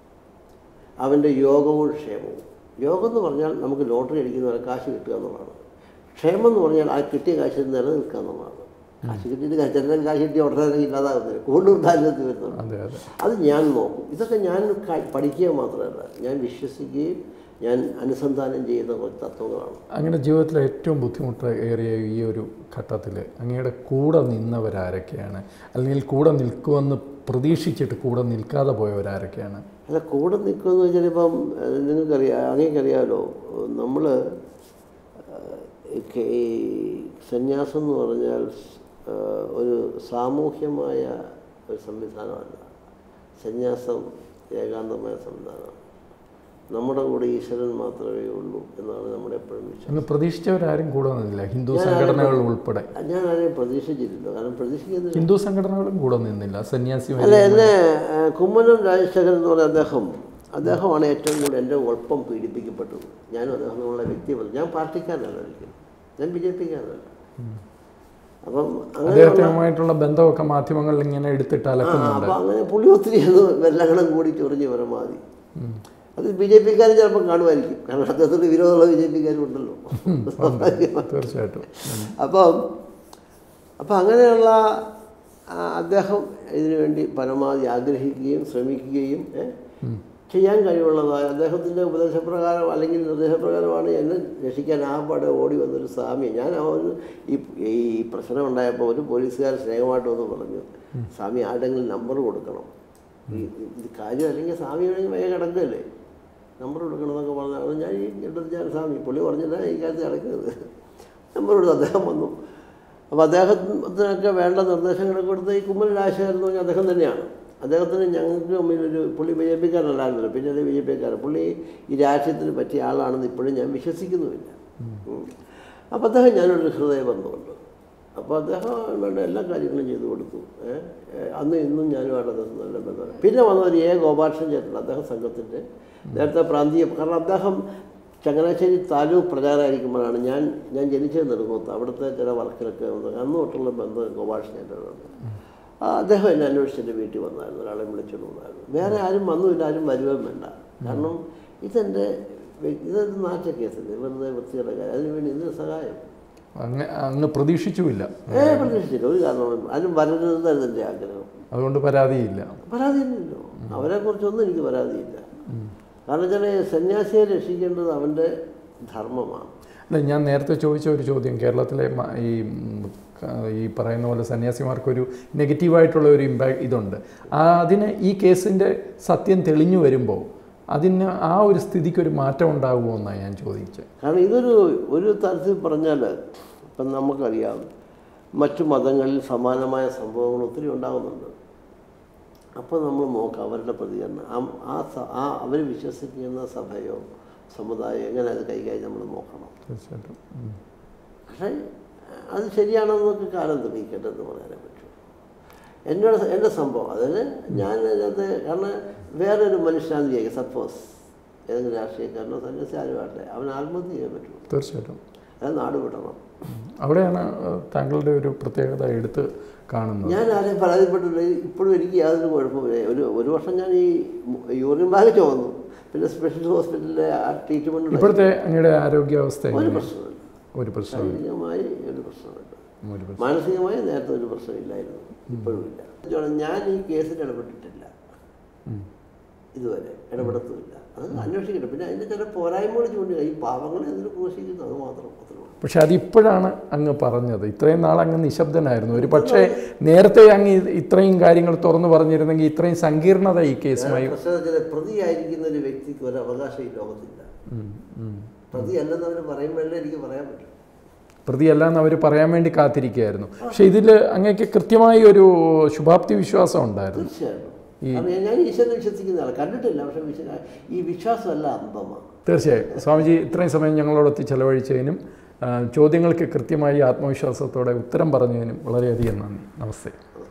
അവൻ്റെ യോഗവും ക്ഷേമവും യോഗം എന്ന് പറഞ്ഞാൽ നമുക്ക് ലോട്ടറി അടിക്കുന്നവരെ കാശ് കിട്ടുക എന്നുള്ളതാണ് ക്ഷേമം എന്ന് പറഞ്ഞാൽ ആ കിട്ടിയ കാശ് നിലനിൽക്കുക എന്നുള്ളതാണ് കാശ് കിട്ടിയിട്ട് കാശ് ചിലർക്ക് കാശ് കിട്ടിയ ഉടനെ തന്നെ ഇല്ലാതാകുന്നില്ല കൂടുതൽ ദാരിദ്ര്യത്തിൽ വരുന്നുണ്ട് അതെ അതെ അത് ഞാൻ നോക്കും ഇതൊക്കെ ഞാൻ ക- പഠിക്കുക മാത്രമല്ല ഞാൻ വിശ്വസിക്കുകയും ഞാൻ അനുസന്ധാനം ചെയ്യുന്ന കുറച്ച് തത്വങ്ങളാണ് അങ്ങയുടെ ജീവിതത്തിലെ ഏറ്റവും ബുദ്ധിമുട്ട് ഏറിയ ഈ ഒരു ഘട്ടത്തിൽ അങ്ങയുടെ കൂടെ നിന്നവരാരൊക്കെയാണ് അല്ലെങ്കിൽ കൂടെ നിൽക്കുമെന്ന് പ്രതീക്ഷിച്ചിട്ട് കൂടെ നിൽക്കാതെ പോയവരാരൊക്കെയാണ് അല്ല കൂടെ നിൽക്കുമെന്ന് വെച്ചാൽ ഇപ്പം ഏഹ്, നിങ്ങൾക്കറിയാം അങ്ങേക്കറിയാമല്ലോ നമ്മൾ ഈ സന്യാസം എന്ന് പറഞ്ഞാൽ ഏഹ്, ഒരു സാമൂഹ്യമായ ഒരു സംവിധാനമല്ല സന്യാസം ഏകാന്തമായ സംവിധാനമാണ് നമ്മുടെ കൂടെ ഈശ്വരൻ മാത്രമേ ഉള്ളൂ എന്നാണ് നമ്മുടെ എപ്പോഴും വിശ്വാസം അങ്ങ് പ്രതീക്ഷിച്ചവരാരും കൂടെ നിന്നില്ല ഹിന്ദു സംഘടനകൾ ഉൾപ്പെടെ ഞാൻ ആരെയും പ്രതീക്ഷിച്ചിട്ടില്ല കാരണം പ്രതീക്ഷിക്കുന്നത് ഹിന്ദു സംഘടനകളും കൂടെ നിന്നില്ല സന്യാസി അല്ല എന്നെ ആ, കുമ്മനം രാജശേഖരൻ എന്ന് പറഞ്ഞ അദ്ദേഹം അദ്ദേഹമാണ് ഏറ്റവും കൂടുതൽ എൻ്റെ ഒപ്പം പീഡിപ്പിക്കപ്പെട്ടത് ഞാനും അദ്ദേഹം എന്നുള്ള വ്യക്തിബന്ധം ഞാൻ പാർട്ടിക്കാരനല്ല ഒരിക്കലും ഞാൻ ബി ജെ പിക്കാരനല്ല അപ്പം അങ്ങനെ അദ്ദേഹവുമായിട്ടുള്ള ബന്ധമൊക്കെ മാധ്യമങ്ങളിൽ ഇങ്ങനെ എടുത്തിട്ട് ആ, അലക്കുന്നുണ്ട് അപ്പം അങ്ങനെ പുള്ളി ഒത്തിരി ഒന്ന് വെല്ലങ്ങളും കൂടി ചൊറിഞ്ഞ് പരമാവധി അത് ബി ജെ പിക്കാരും ചിലപ്പോൾ കാണുമായിരിക്കും കാരണം അദ്ദേഹത്തിന് വിരോധമുള്ള ബി ജെ പിക്കാരും ഉണ്ടല്ലോ തീർച്ചയായിട്ടും അപ്പം അപ്പം അങ്ങനെയുള്ള ആ, അദ്ദേഹം ഇതിനു വേണ്ടി പരമാവധി ആഗ്രഹിക്കുകയും ശ്രമിക്കുകയും ഏ, ചെയ്യാൻ കഴിവുള്ളതായ അദ്ദേഹത്തിൻ്റെ ഉപദേശപ്രകാരം അല്ലെങ്കിൽ നിർദ്ദേശപ്രകാരമാണ് എന്നെ രക്ഷിക്കാൻ ആപ്പാടെ ഓടി വന്നൊരു സ്വാമി ഞാൻ അവന് ഈ ഈ പ്രശ്നം ഉണ്ടായപ്പോൾ ഒരു പോലീസുകാരൻ സ്നേഹമായിട്ട് വന്ന് പറഞ്ഞു സ്വാമി ആരുടെങ്കിലും നമ്പർ കൊടുക്കണം ഈ ഇത് കാര്യം അല്ലെങ്കിൽ സ്വാമി വേണമെങ്കിൽ വേഗം കിടക്കുകയല്ലേ നമ്പർ കൊടുക്കണമെന്നൊക്കെ പറഞ്ഞാൽ ഞാൻ ഈ എടുത്ത് ഞാൻ സ്വാമി പുള്ളി പറഞ്ഞില്ല ഈ കാര്യത്തിൽ കിടക്കുന്നത് നമ്പർ കൊടുത്ത് അദ്ദേഹം വന്നു അപ്പോൾ അദ്ദേഹത്തിനൊക്കെ വേണ്ട നിർദ്ദേശങ്ങളൊക്കെ കൊടുത്ത് ഈ കുമ്മൽ രാജശേഖരൻ എന്ന് പറഞ്ഞാൽ അദ്ദേഹം തന്നെയാണ് അദ്ദേഹത്തിന് ഞങ്ങൾക്ക് മുമ്പിൽ ഒരു പുള്ളി ബി ജെ പിക്കാരനല്ലായിരുന്നല്ലോ പിന്നെ ഒരു ബി ജെ പിക്കാരൻ പുള്ളി ഈ രാഷ്ട്രീയത്തിന് പറ്റിയ ആളാണെന്ന് ഇപ്പോഴും ഞാൻ വിശ്വസിക്കുന്നുമില്ല ഉം. അപ്പോൾ അദ്ദേഹം ഞാനൊരു ഹൃദയബന്ധമുണ്ട് അപ്പോൾ അദ്ദേഹം വേണ്ട എല്ലാ കാര്യങ്ങളും ചെയ്തു കൊടുത്തു ഏ? ഏ, അന്ന് ഇന്നും ഞാനുമായിട്ട് അദ്ദേഹം നല്ല ബന്ധം പിന്നെ വന്ന ഒരു എ ഗോപാലകൃഷ്ണൻ ചേട്ടൻ അദ്ദേഹം സംഘത്തിൻ്റെ നേരത്തെ പ്രാന്തീയ കാരണം അദ്ദേഹം ചങ്ങനാശ്ശേരി താലൂക്ക് പ്രചാരമായിരിക്കുമ്പോഴാണ് ഞാൻ ഞാൻ ജനിച്ചത് നെടുങ്ങോത്ത് അവിടുത്തെ ചില വർക്കിലൊക്കെ വന്നത് അന്ന് തൊട്ടുള്ള ബന്ധം ഗോപാലകൃഷ്ണൻ ചേട്ടനുണ്ട് ആ, അദ്ദേഹം എന്നെ അന്വേഷിച്ചിട്ട് വീട്ടിൽ വന്നായിരുന്നു ഒരാളെ വിളിച്ചുകൊണ്ട് വന്നായിരുന്നു വേറെ ആരും വന്നുമില്ല ആരും വരുവാൻ വേണ്ട കാരണം ഇതെൻ്റെ വ്യ- ഇതൊരു നാറ്റ കേസല്ലേ വെറുതെ വൃത്തിയുടെ കാര്യം അതിന് വേണ്ടി ഇതിന് സഹായം അങ്ങ് അങ്ങ് പ്രതീക്ഷിച്ചുമില്ല ഏ പ്രതീക്ഷിച്ചില്ല ഒരു കാരണവും അതിനും വരരുതെന്നായിരുന്നു എൻ്റെ ആഗ്രഹം അതുകൊണ്ട് പരാതിയില്ല പരാതിയില്ലല്ലോ അവരെക്കുറിച്ചൊന്നും എനിക്ക് പരാതിയില്ല കാരണം വെച്ചാൽ സന്യാസിയെ രക്ഷിക്കേണ്ടത് അവൻ്റെ ധർമ്മമാണ് അല്ല ഞാൻ നേരത്തെ ചോദിച്ച ഒരു ചോദ്യം കേരളത്തിലെ മ- ഈ ഉം, ക- ഈ പറയുന്ന പോലെ സന്യാസിമാർക്കൊരു നെഗറ്റീവായിട്ടുള്ള ഒരു ഇമ്പാക്ട് ഇതുണ്ട് ആ അതിന് ഈ കേസിൻ്റെ സത്യം തെളിഞ്ഞു വരുമ്പോൾ അതിന് ആ ഒരു സ്ഥിതിക്ക് ഒരു മാറ്റം ഉണ്ടാകുമോ എന്നാണ് ഞാൻ ചോദിച്ചത് കാരണം ഇതൊരു ഒരു തരത്തിൽ പറഞ്ഞാൽ ഇപ്പം നമുക്കറിയാം മറ്റു മതങ്ങളിൽ സമാനമായ സംഭവങ്ങൾ ഒത്തിരി ഉണ്ടാകുന്നുണ്ട് അപ്പോൾ നമ്മൾ നോക്കാം അവരുടെ പ്രതികരണം ആ- ആ സ- ആ അവർ വിശ്വസിക്കുന്ന സഭയോ സമുദായം എങ്ങനെ അത് കൈകാര്യം നമ്മൾ നോക്കണം തീർച്ചയായിട്ടും ഉം. പക്ഷേ അത് ശരിയാണെന്നൊക്കെ കാലം തെളിയിക്കട്ടെ എന്ന് പറയാനേ പറ്റൂ എന്നോട് എൻ്റെ സംഭവം അതിന് ഞാൻ അതിനകത്ത് കാരണം വേറൊരു മനുഷ്യനാണെന്ന് വിചാരിക്കും സപ്പോസ് ഏതെങ്കിലും രാഷ്ട്രീയക്കാരനോ സന്യാസി ആരുമാട്ടെ അവൻ ആത്മഹത്യ ചെയ്യാൻ പറ്റുമോ തീർച്ചയായിട്ടും അത് നാട് വിടണം അവിടെയാണ് ഏഹ്, താങ്കളുടെ ഒരു പ്രത്യേകത എടുത്ത് കാണുന്നത് ഞാൻ ആരെയും പരാതിപ്പെട്ടില്ല ഇപ്പോഴും എനിക്ക് യാതൊരു കുഴപ്പമില്ല ഒരു ഒരു വർഷം ഞാൻ ഈ യൂറിൻ ബാഗ് ചുമന്നു പിന്നെ സ്പെഷ്യൽ ഹോസ്പിറ്റലിലെ ആ ട്രീറ്റ്മെൻറ്റ് ഇപ്പോഴത്തെ അങ്ങയുടെ ആരോഗ്യാവസ്ഥ ഒരു എങ്ങനെയാണ്? പ്രശ്നമില്ല ഒരു പ്രശ്നം ശാരീരികമായി ഒരു പ്രശ്നമില്ല ഒരു പ്രശ്നം മാനസികമായി നേരത്തെ ഒരു പ്രശ്നമില്ലായിരുന്നു ഇപ്പോഴും ഇല്ല ഞാൻ ഈ കേസിൽ ഇടപെട്ടിട്ടില്ല ഉം. ഇതുവരെ ഇടപെടത്തുമില്ല അത് അന്വേഷിക്കട്ടെ പിന്നെ അതിൻ്റെ ചില പോരായ്മകൾ ചൂണ്ടി ഈ പാവങ്ങളെ അതിൽ ക്രൂശിക്കുന്നു അത് മാത്രം അത്രേ ഉള്ളൂ പക്ഷെ അതിപ്പോഴാണ് അങ്ങ് പറഞ്ഞത് ഇത്രയും നാൾ അങ്ങ് നിശബ്ദനായിരുന്നു ഒരു പക്ഷേ നേരത്തെ അങ്ങ് ഇത് ഇത്രയും കാര്യങ്ങൾ തുറന്നു പറഞ്ഞിരുന്നെങ്കിൽ ഇത്രയും സങ്കീർണത ഈ കേസുമായി പ്രശ്നത്തിൽ പ്രതിയായിരിക്കുന്ന ഒരു വ്യക്തിക്ക് ഒരു അവകാശം ഈ ലോകത്തില്ല ഉം, ഉം. പ്രതി അല്ലെന്ന് അവർ പറയുമ്പോഴേ എനിക്ക് പറയാൻ പറ്റും പ്രതിയല്ല എന്ന് അവർ പറയാൻ വേണ്ടി കാത്തിരിക്കുകയായിരുന്നു പക്ഷെ ഇതിൽ അങ്ങേക്ക് കൃത്യമായി ഒരു ശുഭാപ്തി വിശ്വാസം ഉണ്ടായിരുന്നു തീർച്ചയായിട്ടും കാരണം ഞാൻ ഈശ്വരനെ വിശ്വസിക്കുന്ന ആളാണ് കണ്ടിട്ടില്ല പക്ഷെ വിശ്വ ഈ വിശ്വാസമല്ല അന്ധമാണ് തീർച്ചയായും സ്വാമിജി ഇത്രയും സമയം ഞങ്ങളോടൊത്ത് ചെലവഴിച്ചതിനും ആ, ചോദ്യങ്ങൾക്ക് കൃത്യമായി ആത്മവിശ്വാസത്തോടെ ഉത്തരം പറഞ്ഞതിനും വളരെയധികം നന്ദി നമസ്തേ